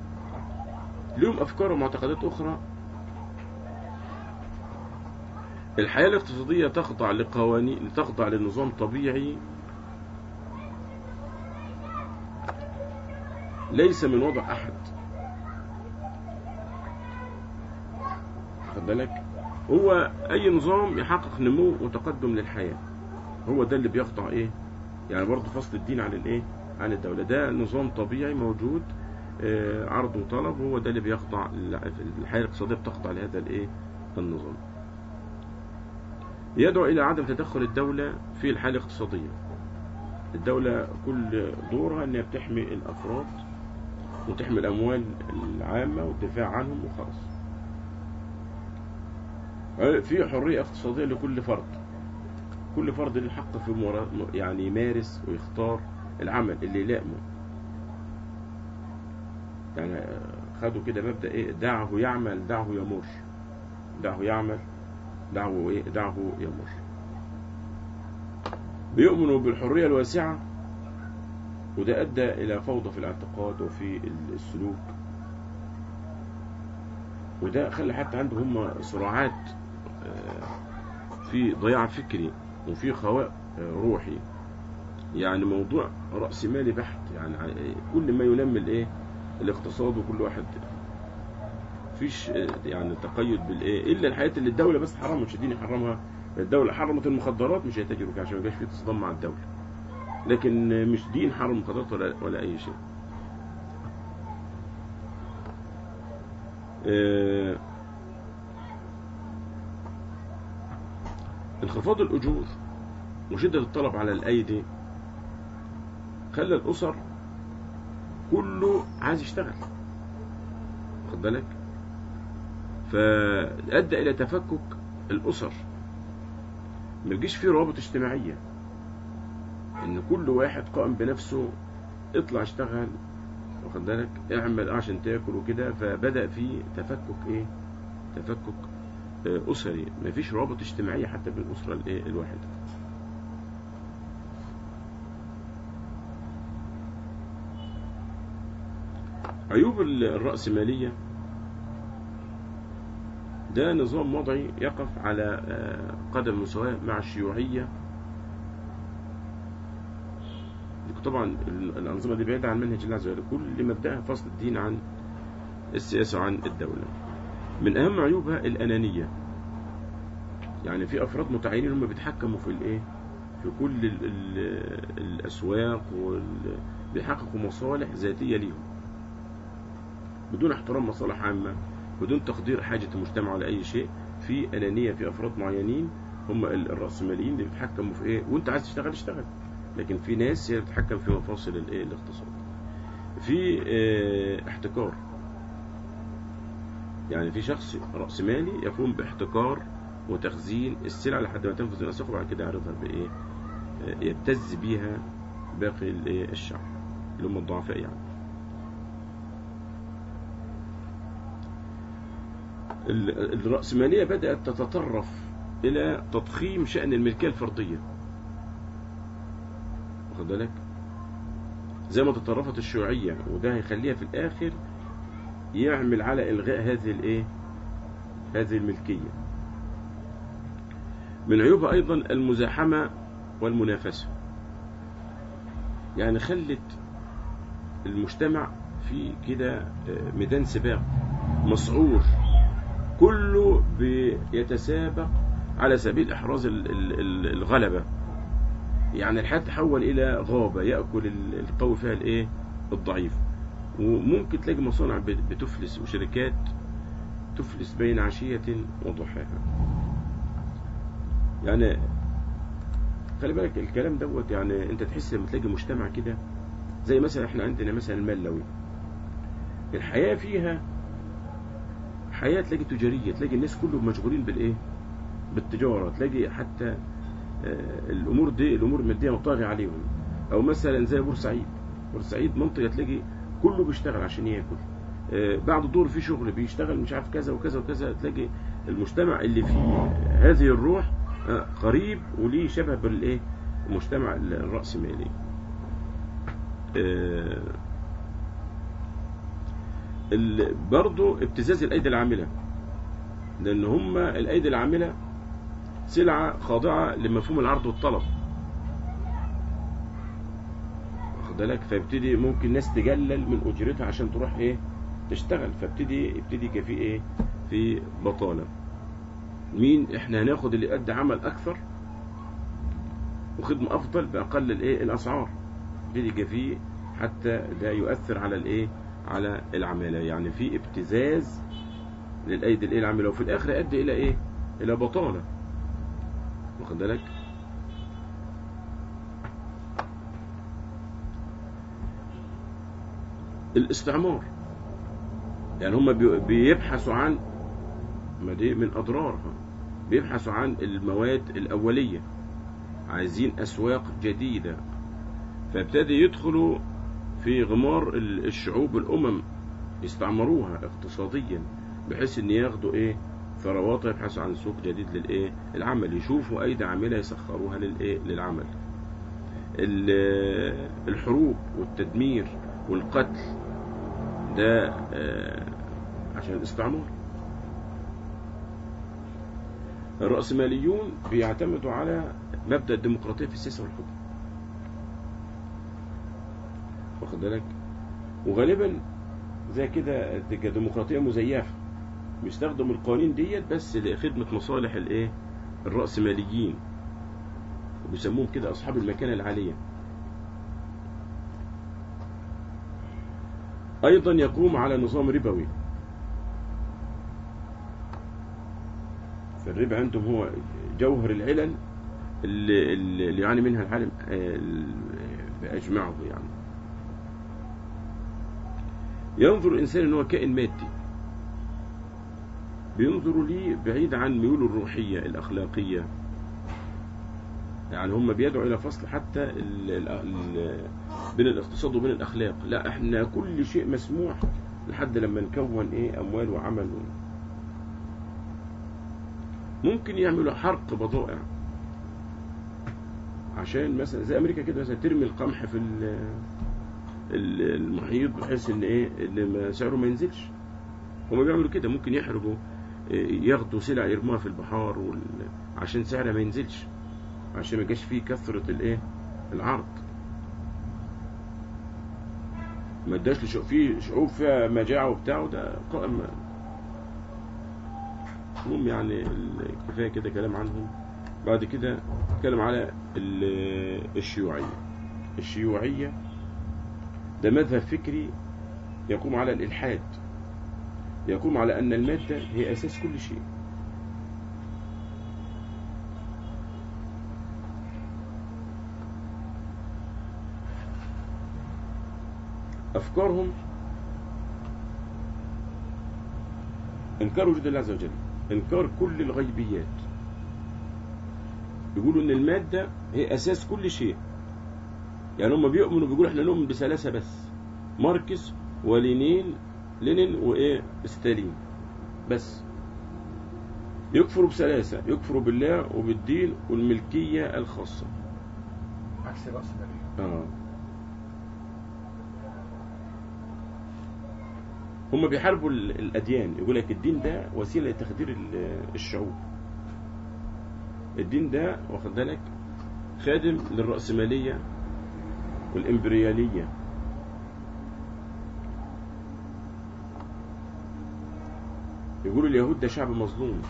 S1: لهم أفكار ومعتقدات أخرى الحياة الاقتصادية تخضع لقوانين تخضع لنظام طبيعي ليس من وضع أحد خد بالك هو أي نظام يحقق نمو وتقدم للحياة هو ده اللي بيخضع إيه يعني برضه فصل الدين عن الإيه عن الدولة ده نظام طبيعي موجود آه، عرض وطلب هو ده اللي بيخضع الحياة الاقتصادية بتخضع لهذا الإيه النظام يدعو إلى عدم تدخل الدولة في الحالة الاقتصادية الدولة كل دورها أنها بتحمي الأفراد وتحمي الأموال العامة والدفاع عنهم وخلاص في حرية اقتصادية لكل فرد كل فرد له حق في مرا... يعني يمارس ويختار العمل اللي يلائمه يعني خدوا كده مبدأ ايه دعه يعمل دعه يمر دعه يعمل دعه ايه دعه يمر بيؤمنوا بالحرية الواسعة وده أدى إلى فوضى في الاعتقاد وفي السلوك وده خلى حتى عندهم هم صراعات في ضياع فكري وفي خواء روحي يعني موضوع رأس مالي بحت يعني كل ما ينمي الايه الاقتصاد وكل واحد فيش يعني تقيد بالايه الا الحياه اللي الدوله بس حرام مش الدين يحرمها الدوله حرمت المخدرات مش هيتاجروا فيها عشان ما يبقاش في تصادم مع الدوله لكن مش دين حرم المخدرات ولا ولا اي شيء آه انخفاض الأجور وشدة الطلب على الأيدي خلى الأسر كله عايز يشتغل واخد بالك فأدى إلى تفكك الأسر ما يجيش فيه روابط اجتماعية إن كل واحد قائم بنفسه اطلع اشتغل واخد بالك اعمل عشان تاكل وكده فبدأ في تفكك ايه تفكك أسري ما فيش روابط اجتماعية حتى بين الأسرة الايه الواحدة عيوب الرأسمالية ده نظام وضعي يقف على قدم المساواة مع الشيوعية طبعا الأنظمة دي بعيدة عن منهج الله عز وجل كل مبدأها فصل الدين عن السياسة وعن الدولة من أهم عيوبها الأنانية يعني في أفراد متعينين هم بيتحكموا في الإيه في كل ال ال الأسواق بيحققوا مصالح ذاتية ليهم بدون احترام مصالح عامة بدون تقدير حاجة المجتمع ولا أي شيء في أنانية في أفراد معينين هم الرأسماليين اللي بيتحكموا في إيه وأنت عايز تشتغل اشتغل لكن في ناس هي بتتحكم في مفاصل الإيه الاقتصاد في اه احتكار يعني في شخص رأسمالي يقوم باحتكار وتخزين السلع لحد ما تنفذ الأسواق وبعد كده يعرضها بإيه يبتز بيها باقي الشعب اللي هم الضعفاء يعني الرأسمالية بدأت تتطرف إلى تضخيم شأن الملكية الفردية واخد بالك زي ما تطرفت الشيوعية وده هيخليها في الآخر يعمل على إلغاء هذه الإيه هذه الملكية من عيوبها أيضا المزاحمة والمنافسة يعني خلت المجتمع في كده ميدان سباق مسعور كله بيتسابق على سبيل إحراز الغلبة يعني الحياة تحول إلى غابة يأكل القوي فيها الإيه الضعيف وممكن تلاقي مصانع بتفلس وشركات تفلس بين عشية وضحاها يعني خلي بالك الكلام دوت يعني انت تحس لما تلاقي مجتمع كده زي مثلا احنا عندنا مثلا الملوي الحياة فيها حياة تلاقي تجارية تلاقي الناس كلهم مشغولين بالايه بالتجارة تلاقي حتى الامور دي الامور المادية مطاغية عليهم او مثلا زي بورسعيد بورسعيد منطقة تلاقي كله بيشتغل عشان ياكل بعد الدور في شغل بيشتغل مش عارف كذا وكذا وكذا تلاقي المجتمع اللي فيه هذه الروح قريب وليه شبه بالايه المجتمع الرأسمالي برضه ابتزاز الايدي العامله لان هم الايدي العامله سلعة خاضعة لمفهوم العرض والطلب واخد بالك فيبتدي ممكن ناس تجلل من اجرتها عشان تروح ايه تشتغل فابتدي يبتدي يبقى في ايه في بطالة مين احنا هناخد اللي قد عمل اكثر وخدمة افضل باقل الايه الاسعار يبتدي يبقى في حتى ده يؤثر على الايه على العمالة يعني في ابتزاز للايدي الايه العاملة وفي الاخر يؤدي الى ايه الى بطالة واخد بالك الاستعمار يعني هم بي- بيبحثوا عن ما دي من اضرارها بيبحثوا عن المواد الاوليه عايزين اسواق جديده فابتدي يدخلوا في غمار ال- الشعوب الامم يستعمروها اقتصاديا بحيث ان ياخدوا ايه ثروات يبحثوا عن سوق جديد للايه العمل يشوفوا ايدي عامله يسخروها للايه للعمل ال- الحروب والتدمير والقتل ده آه، عشان الاستعمار الرأسماليون بيعتمدوا على مبدأ الديمقراطية في السياسة والحكم واخد بالك وغالبا زي كده تبقى ديمقراطية مزيفة بيستخدموا القوانين ديت بس لخدمة مصالح الايه الرأسماليين وبيسموهم كده أصحاب المكانة العالية أيضا يقوم على نظام ربوي فالربا عندهم هو جوهر العلل اللي, اللي يعاني منها العالم آه، بأجمعه يعني ينظر الإنسان أنه كائن مادي بينظروا ليه بعيد عن ميوله الروحية الأخلاقية يعني هم بيدعوا إلى فصل حتى ال ال ال بين الاقتصاد وبين الأخلاق لا احنا كل شيء مسموح لحد لما نكون ايه أموال وعمل و... ممكن يعملوا حرق بضائع عشان مثلا زي أمريكا كده مثلا ترمي القمح في ال- ال- المحيط بحيث ان ايه ان ما- سعره ما ينزلش هما بيعملوا كده ممكن يحرقوا إيه، ياخدوا سلع يرموها في البحار وال... عشان سعرها ما ينزلش عشان ما يبقاش فيه كثرة الايه العرض ما اداش لشعوب في شعوب فيها مجاعة وبتاع وده قائم المهم يعني ال- كفاية كده كلام عنهم بعد كده نتكلم على ال- الشيوعية الشيوعية ده مذهب فكري يقوم على الإلحاد يقوم على أن المادة هي أساس كل شيء أفكارهم إنكار وجود الله عز وجل إنكار كل الغيبيات يقولوا إن المادة هي أساس كل شيء يعني هم بيؤمنوا بيقولوا إحنا نؤمن بثلاثة بس ماركس ولينين لينين وإيه ستالين بس يكفروا بثلاثة يكفروا بالله وبالدين والملكية الخاصة
S2: عكس رأس المالية
S1: آه. هم بيحاربوا ال- الأديان يقول لك الدين ده وسيلة لتخدير ال- الشعوب الدين ده واخد بالك خادم للرأسمالية والإمبريالية يقولوا اليهود ده شعب مظلوم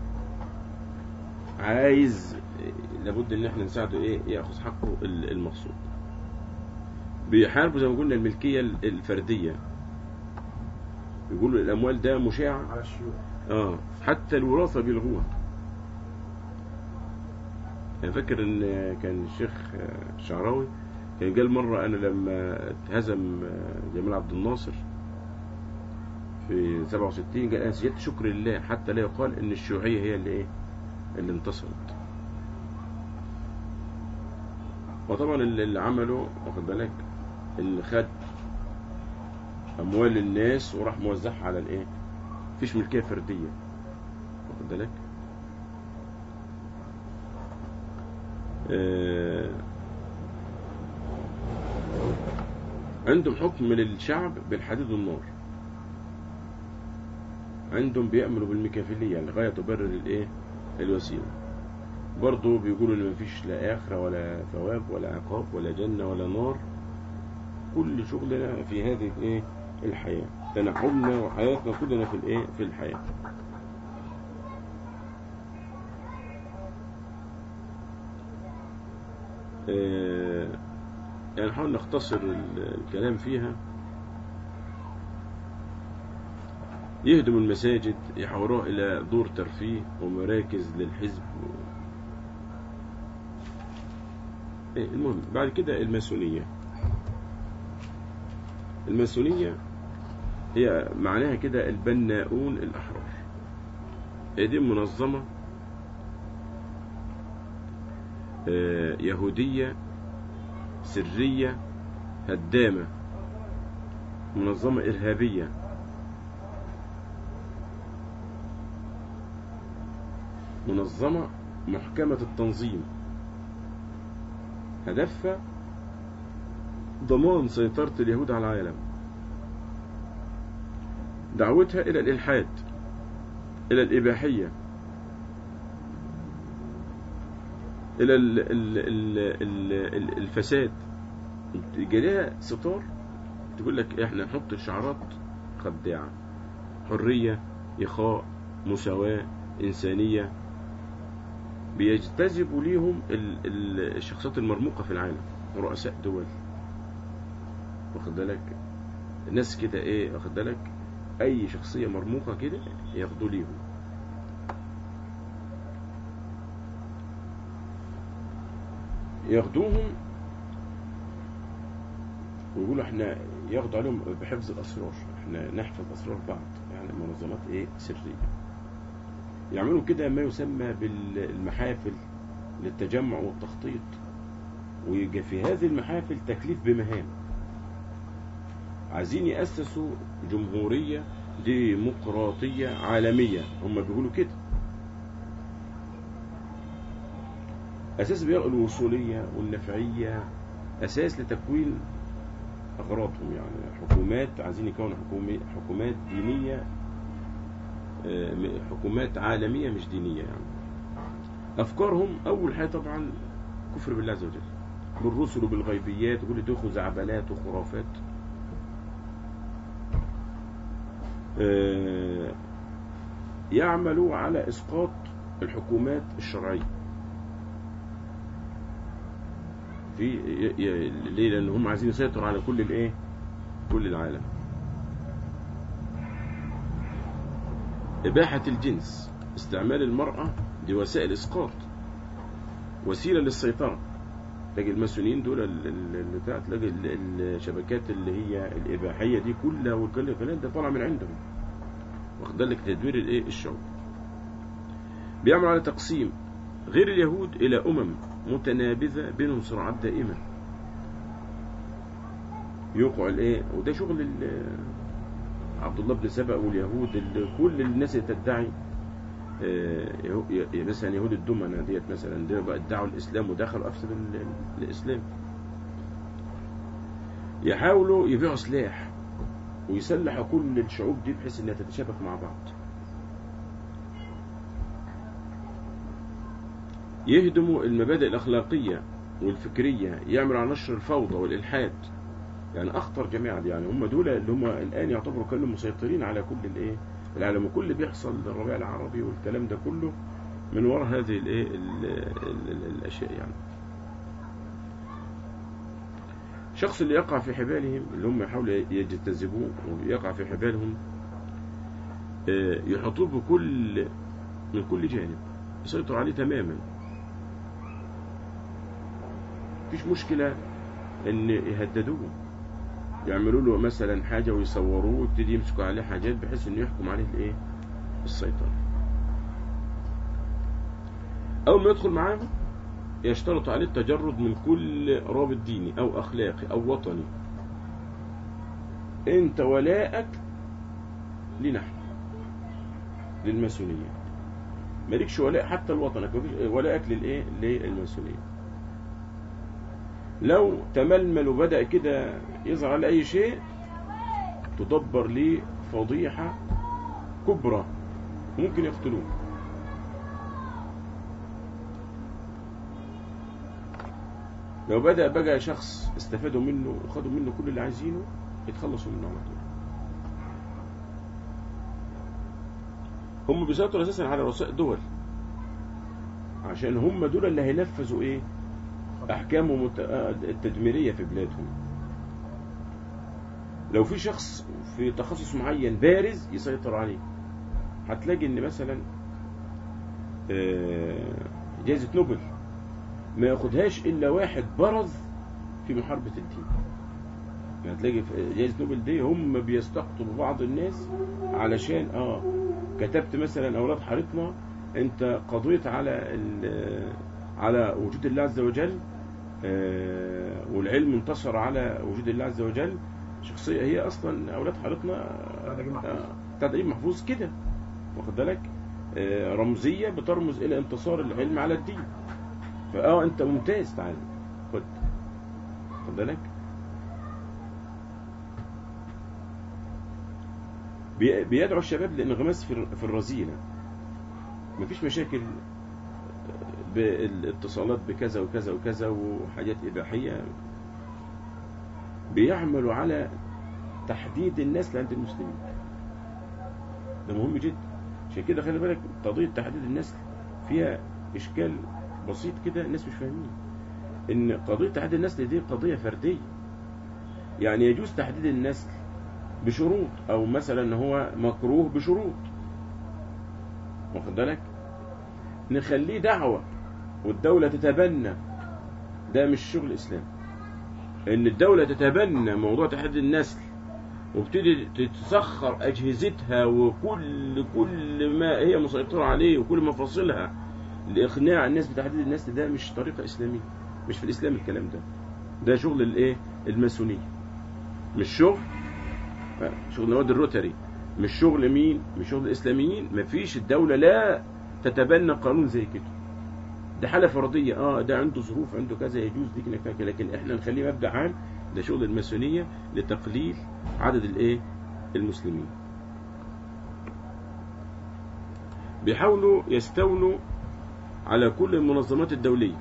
S1: عايز لابد ان احنا نساعده ايه ياخذ حقه ال- المقصود بيحاربوا زي ما قلنا الملكيه ال- الفرديه يقولوا الاموال ده مشاع
S2: على الشيوع
S1: اه حتى الوراثه بيلغوها انا فاكر ان كان الشيخ آه، الشعراوي كان قال مره انا لما اتهزم آه، جمال عبد الناصر في 67 قال انا سجدت شكر لله حتى لا يقال ان الشيوعيه هي اللي ايه اللي انتصرت وطبعا اللي اللي عمله واخد بالك اللي خد اموال الناس وراح موزعها على الايه مفيش ملكيه فرديه واخد بالك آه، عندهم حكم للشعب بالحديد والنار عندهم بيأمنوا بالميكافيلية يعني الغاية تبرر الايه الوسيلة برضه بيقولوا ان مفيش لا اخره ولا ثواب ولا عقاب ولا جنه ولا نار كل شغلنا في هذه الايه الحياه تنعمنا وحياتنا كلنا في الايه في الحياه آه، يعني نحاول نختصر ال- الكلام فيها يهدم المساجد يحولوها إلى دور ترفيه ومراكز للحزب إيه، المهم بعد كده الماسونية الماسونية هي معناها كده البناؤون الأحرار هي دي منظمة آه، يهودية سرية هدامة منظمة إرهابية منظمة محكمة التنظيم هدفها ضمان سيطرة اليهود على العالم دعوتها إلى الإلحاد إلى الإباحية إلى ال ال ال ال ال الفساد جالها ستار تقول لك إحنا نحط شعارات خداعة حرية إخاء مساواة إنسانية بيجتذبوا ليهم ال- ال- الشخصيات المرموقة في العالم رؤساء دول واخد بالك ناس كده ايه واخد بالك اي شخصية مرموقة كده ياخدوا ليهم ياخدوهم ويقولوا احنا ياخدوا عليهم بحفظ الاسرار احنا نحفظ اسرار بعض يعني منظمات ايه سريه يعملوا كده ما يسمى بالمحافل للتجمع والتخطيط ويجي في هذه المحافل تكليف بمهام عايزين يأسسوا جمهورية ديمقراطية عالمية هم بيقولوا كده أساس بيلقوا الوصولية والنفعية أساس لتكوين أغراضهم يعني حكومات عايزين يكونوا حكومي- حكومات دينية آه، م- حكومات عالمية مش دينية يعني أفكارهم أول حاجة طبعا كفر بالله عز وجل بالرسل وبالغيبيات وكل دي خزعبلات وخرافات آه، يعملوا على إسقاط الحكومات الشرعية في ي- ي- ليه لأن هم عايزين يسيطروا على كل الإيه كل العالم إباحة الجنس استعمال المرأة دي وسائل إسقاط وسيلة للسيطرة تلاقي الماسونيين دول ال- ال- اللي بتاع تلاقي ال- الشبكات اللي هي الإباحية دي كلها وكل الكلام ده طالع من عندهم واخد بالك تدوير الايه الشعوب بيعمل على تقسيم غير اليهود إلى أمم متنابذة بينهم صراعات دائمة يوقع الايه وده شغل ال- عبد الله بن سبأ واليهود اللي كل الناس اللي تدعي آه، يهو- ي- مثلا يهود الدمنة ديت مثلا ده بقى ادعوا الإسلام ودخلوا أفسد ال- ال- الإسلام يحاولوا يبيعوا سلاح ويسلحوا كل الشعوب دي بحيث انها تتشابك مع بعض يهدموا المبادئ الأخلاقية والفكرية يعملوا على نشر الفوضى والإلحاد يعني أخطر جماعة دي يعني هم دول اللي هم الآن يعتبروا كانوا مسيطرين على كل الإيه العالم وكل اللي بيحصل الربيع العربي والكلام ده كله من وراء هذه الإيه ال- ال- ال- الأشياء يعني الشخص اللي يقع في حبالهم اللي هم يحاولوا يجتذبوه ويقع في حبالهم آه، يحطوه بكل من كل جانب يسيطر عليه تماما مفيش مشكلة ان يهددوه يعملوا له مثلا حاجة ويصوروه ويبتدي يمسكوا عليه حاجات بحيث انه يحكم عليه الايه السيطرة اول ما يدخل معاهم يشترط عليه التجرد من كل رابط ديني او اخلاقي او وطني انت ولاءك لنا احنا للماسونية مالكش ولاء حتى لوطنك مفيش ولاءك للايه للماسونية لو تململ وبدأ كده يظهر على اي شيء تدبر ليه فضيحة كبرى ممكن يقتلوه لو بدأ بقى شخص استفادوا منه وخدوا منه كل اللي عايزينه يتخلصوا منه على طول هم بيسيطروا اساسا على رؤساء دول عشان هم دول اللي هينفذوا ايه احكامهم الت- آه، التدميريه في بلادهم لو في شخص في تخصص معين بارز يسيطر عليه هتلاقي ان مثلا آه، جائزة نوبل ما ياخدهاش الا واحد برز في محاربة الدين يعني هتلاقي في جائزة نوبل دي هم بيستقطبوا بعض الناس علشان اه كتبت مثلا اولاد حارتنا انت قضيت على ال- على وجود الله عز وجل آه، والعلم انتصر على وجود الله عز وجل شخصية هي اصلا اولاد حارتنا
S2: بتاع نجيب محفوظ.
S1: آه، بتاع نجيب محفوظ كده واخد بالك آه، رمزية بترمز الى انتصار العلم على الدين فاه انت ممتاز تعالى خد خد بالك بي- بيدعو الشباب للانغماس في في الرذيلة مفيش مشاكل بالاتصالات بكذا وكذا وكذا وحاجات إباحية بيعملوا على تحديد الناس عند المسلمين ده مهم جدا عشان كده خلي بالك قضية تحديد النسل فيها إشكال بسيط كده الناس مش فاهمين إن قضية تحديد النسل دي قضية فردية يعني يجوز تحديد النسل بشروط أو مثلا هو مكروه بشروط واخد بالك نخليه دعوة والدولة تتبنى ده مش شغل إسلام إن الدولة تتبنى موضوع تحديد النسل وابتدي تتسخر أجهزتها وكل كل ما هي مسيطرة عليه وكل مفاصلها لإقناع الناس بتحديد النسل ده مش طريقة إسلامية مش في الإسلام الكلام ده ده شغل الإيه الماسونية مش شغل آه، شغل نواد الروتري مش شغل مين مش شغل الإسلاميين مفيش الدولة لا تتبنى قانون زي كده ده حالة فردية اه ده عنده ظروف عنده كذا يجوز دي كده كذا لكن احنا نخليه مبدأ عام ده شغل الماسونية لتقليل عدد الايه المسلمين بيحاولوا يستولوا على كل المنظمات الدولية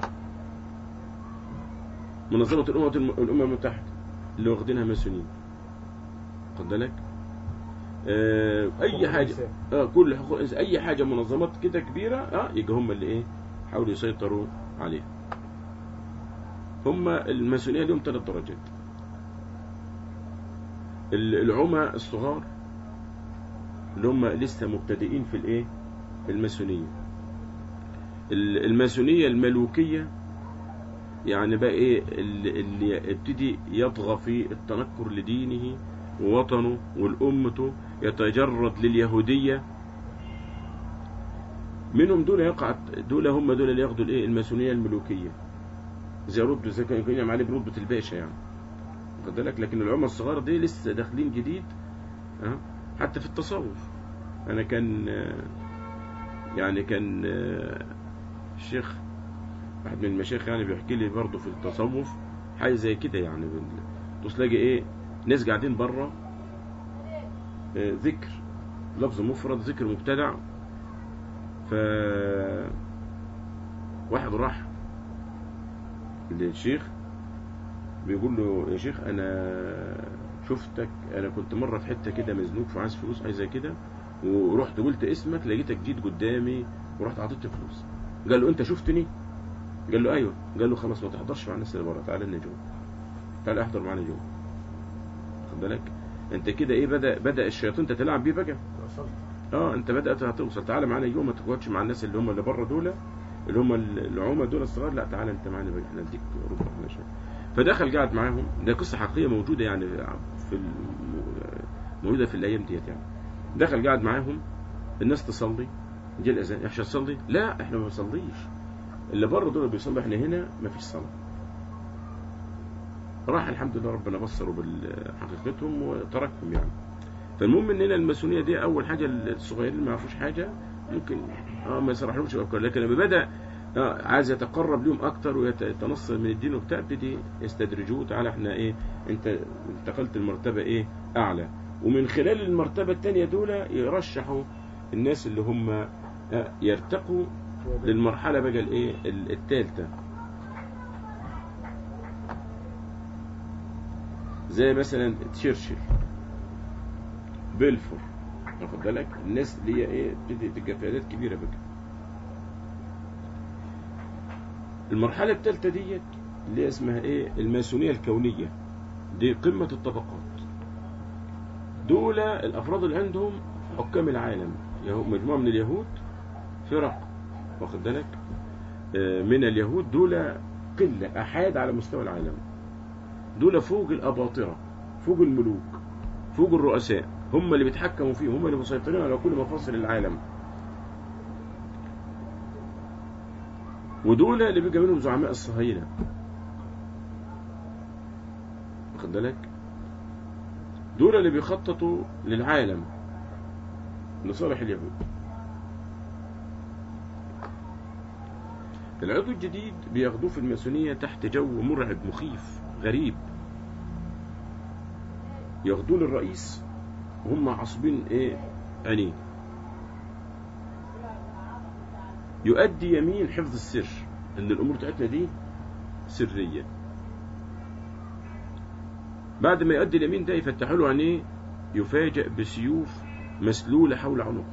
S1: منظمة الأمم الأمم المتحدة اللي واخدينها ماسونيين خد بالك آه أي
S2: حقوق
S1: حاجة
S2: الإنسان.
S1: اه كل حقوق الإنسان أي حاجة منظمات كده كبيرة اه يجي هم اللي إيه حاولوا يسيطروا عليها هم الماسونية لهم ثلاث درجات ال- العمى الصغار اللي هم لسه مبتدئين في الايه في الماسونية ال- الماسونية الملوكية يعني بقى ايه اللي اللي يبتدي يطغى في التنكر لدينه ووطنه والأمته يتجرد لليهودية منهم دول يقع دول هم دول اللي ياخدوا الايه الماسونية الملوكية زي رتبة زي كان يكون عليه برتبة الباشا يعني واخد بالك لكن العمر الصغار دي لسه داخلين جديد ها حتى في التصوف انا كان آه، يعني كان آه، الشيخ واحد من المشايخ يعني بيحكي لي برضه في التصوف حاجه زي كده يعني بال- تلاقي ايه ناس قاعدين بره آه، ذكر لفظ مفرد ذكر مبتدع ف واحد راح للشيخ بيقول له يا شيخ انا شفتك انا كنت مره في حته كده مزنوق وعايز فلوس حاجه زي كده ورحت قلت اسمك لقيتك جيت قدامي ورحت عطيتني فلوس قال له انت شفتني قال له ايوه قال له خلاص ما تحضرش مع الناس اللي بره تعالى لنا جوه تعالى احضر معانا جوه خد بالك انت كده ايه بدا بدا الشياطين تتلاعب بيه بقى
S2: وصلت
S1: اه انت بدات هتوصل تعالى معانا جوه ما تقعدش مع الناس اللي هم اللي بره دول اللي هم العمى دول الصغار لا تعالى انت معانا بقى احنا نديك ربع احنا شويه فدخل قاعد معاهم ده قصه حقيقيه موجوده يعني في الم- موجوده في الايام ديت يعني دخل قاعد معاهم الناس تصلي جه الاذان يخشى تصلي لا احنا ما بنصليش اللي بره دول بيصلوا احنا هنا ما فيش صلاه راح الحمد لله ربنا بصروا بحقيقتهم وتركهم يعني فالمهم ان هنا الماسونيه دي اول حاجه الصغيرين اللي ما يعرفوش حاجه ممكن اه ما يصرحلهمش بافكار لكن لما بدا آه عايز يتقرب لهم اكتر ويتنصل من الدين وبتاع ابتدي يستدرجوه تعالى احنا ايه انت انتقلت المرتبه ايه اعلى ومن خلال المرتبه الثانيه دول يرشحوا الناس اللي هم آه يرتقوا للمرحله بقى الايه الثالثه زي مثلا تشرشل بلفور واخد بالك الناس اللي هي ايه بتدي تبقى قيادات كبيره بقى المرحله الثالثه ديت اللي هي اسمها ايه الماسونيه الكونيه دي قمه الطبقات دول الافراد اللي عندهم حكام العالم يهو- مجموعه من اليهود فرق واخد بالك آه، من اليهود دول قله احاد على مستوى العالم دول فوق الاباطره فوق الملوك فوق الرؤساء هم اللي بيتحكموا فيه هم اللي مسيطرين على كل مفاصل العالم ودول اللي بيبقى منهم زعماء الصهاينه واخد بالك دول اللي بيخططوا للعالم لصالح اليهود العضو الجديد بياخدوه في الماسونية تحت جو مرعب مخيف غريب ياخدوه للرئيس وهم عصبين ايه عينيه يؤدي يمين حفظ السر ان الامور بتاعتنا دي سريه بعد ما يؤدي اليمين ده يفتحوا له عينيه يفاجأ بسيوف مسلولة حول عنقه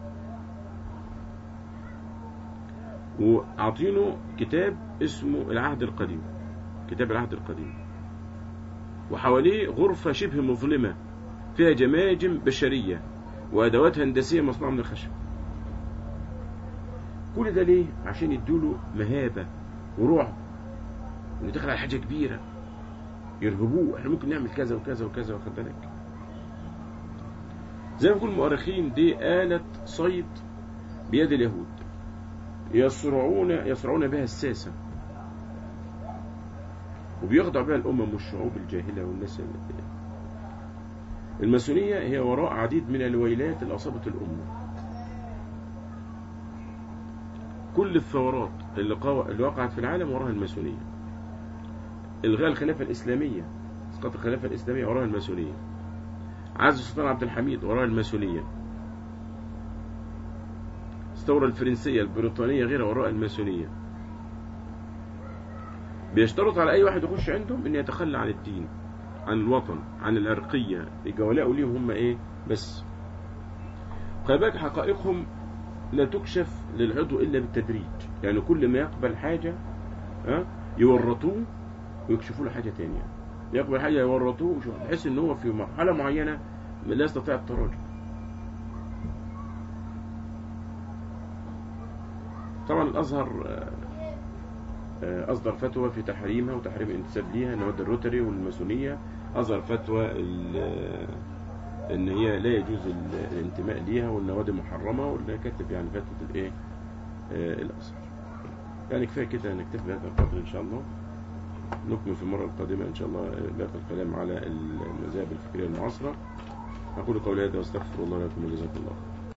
S1: وعاطينه كتاب اسمه العهد القديم كتاب العهد القديم وحواليه غرفة شبه مظلمة فيها جماجم بشرية وأدوات هندسية مصنوعة من الخشب كل ده ليه؟ عشان يدوله مهابة ورعب انه دخل على حاجة كبيرة يرهبوه احنا ممكن نعمل كذا وكذا وكذا واخد بالك زي ما بيقول المؤرخين دي آلة صيد بيد اليهود يصرعون يصرعون بها الساسة وبيخضع بها الأمم والشعوب الجاهلة والناس اللي الماسونية هي وراء عديد من الويلات اللي أصابت الأمة كل الثورات اللي, قو... اللي وقعت في العالم وراها الماسونية إلغاء الخلافة الإسلامية إسقاط الخلافة الإسلامية وراها الماسونية عزل السلطان عبد الحميد وراها الماسونية الثورة الفرنسية البريطانية غيرها وراء الماسونية بيشترط على أي واحد يخش عندهم إن يتخلى عن الدين عن الوطن عن العرقية الجولاء ليهم هم إيه بس خلي بالك حقائقهم لا تكشف للعضو إلا بالتدريج يعني كل ما يقبل حاجة ها يورطوه ويكشفوا له حاجة تانية يقبل حاجة يورطوه ويشوف- بحيث إن هو في مرحلة معينة لا يستطيع التراجع طبعا الأزهر آه، آه، أصدر فتوى في تحريمها وتحريم الانتساب ليها نواد الروتري والماسونية أصدر فتوى ال- آه، إن هي لا يجوز ال- الانتماء ليها والنوادي محرمة واللي كاتب يعني فتوى الإيه آه، الأزهر يعني كفاية كده نكتفي بهذا القدر إن شاء الله نكمل في المرة القادمة إن شاء الله آه، باقي الكلام على المذاهب الفكرية المعاصرة أقول قولي هذا واستغفر الله لكم وجزاكم الله خير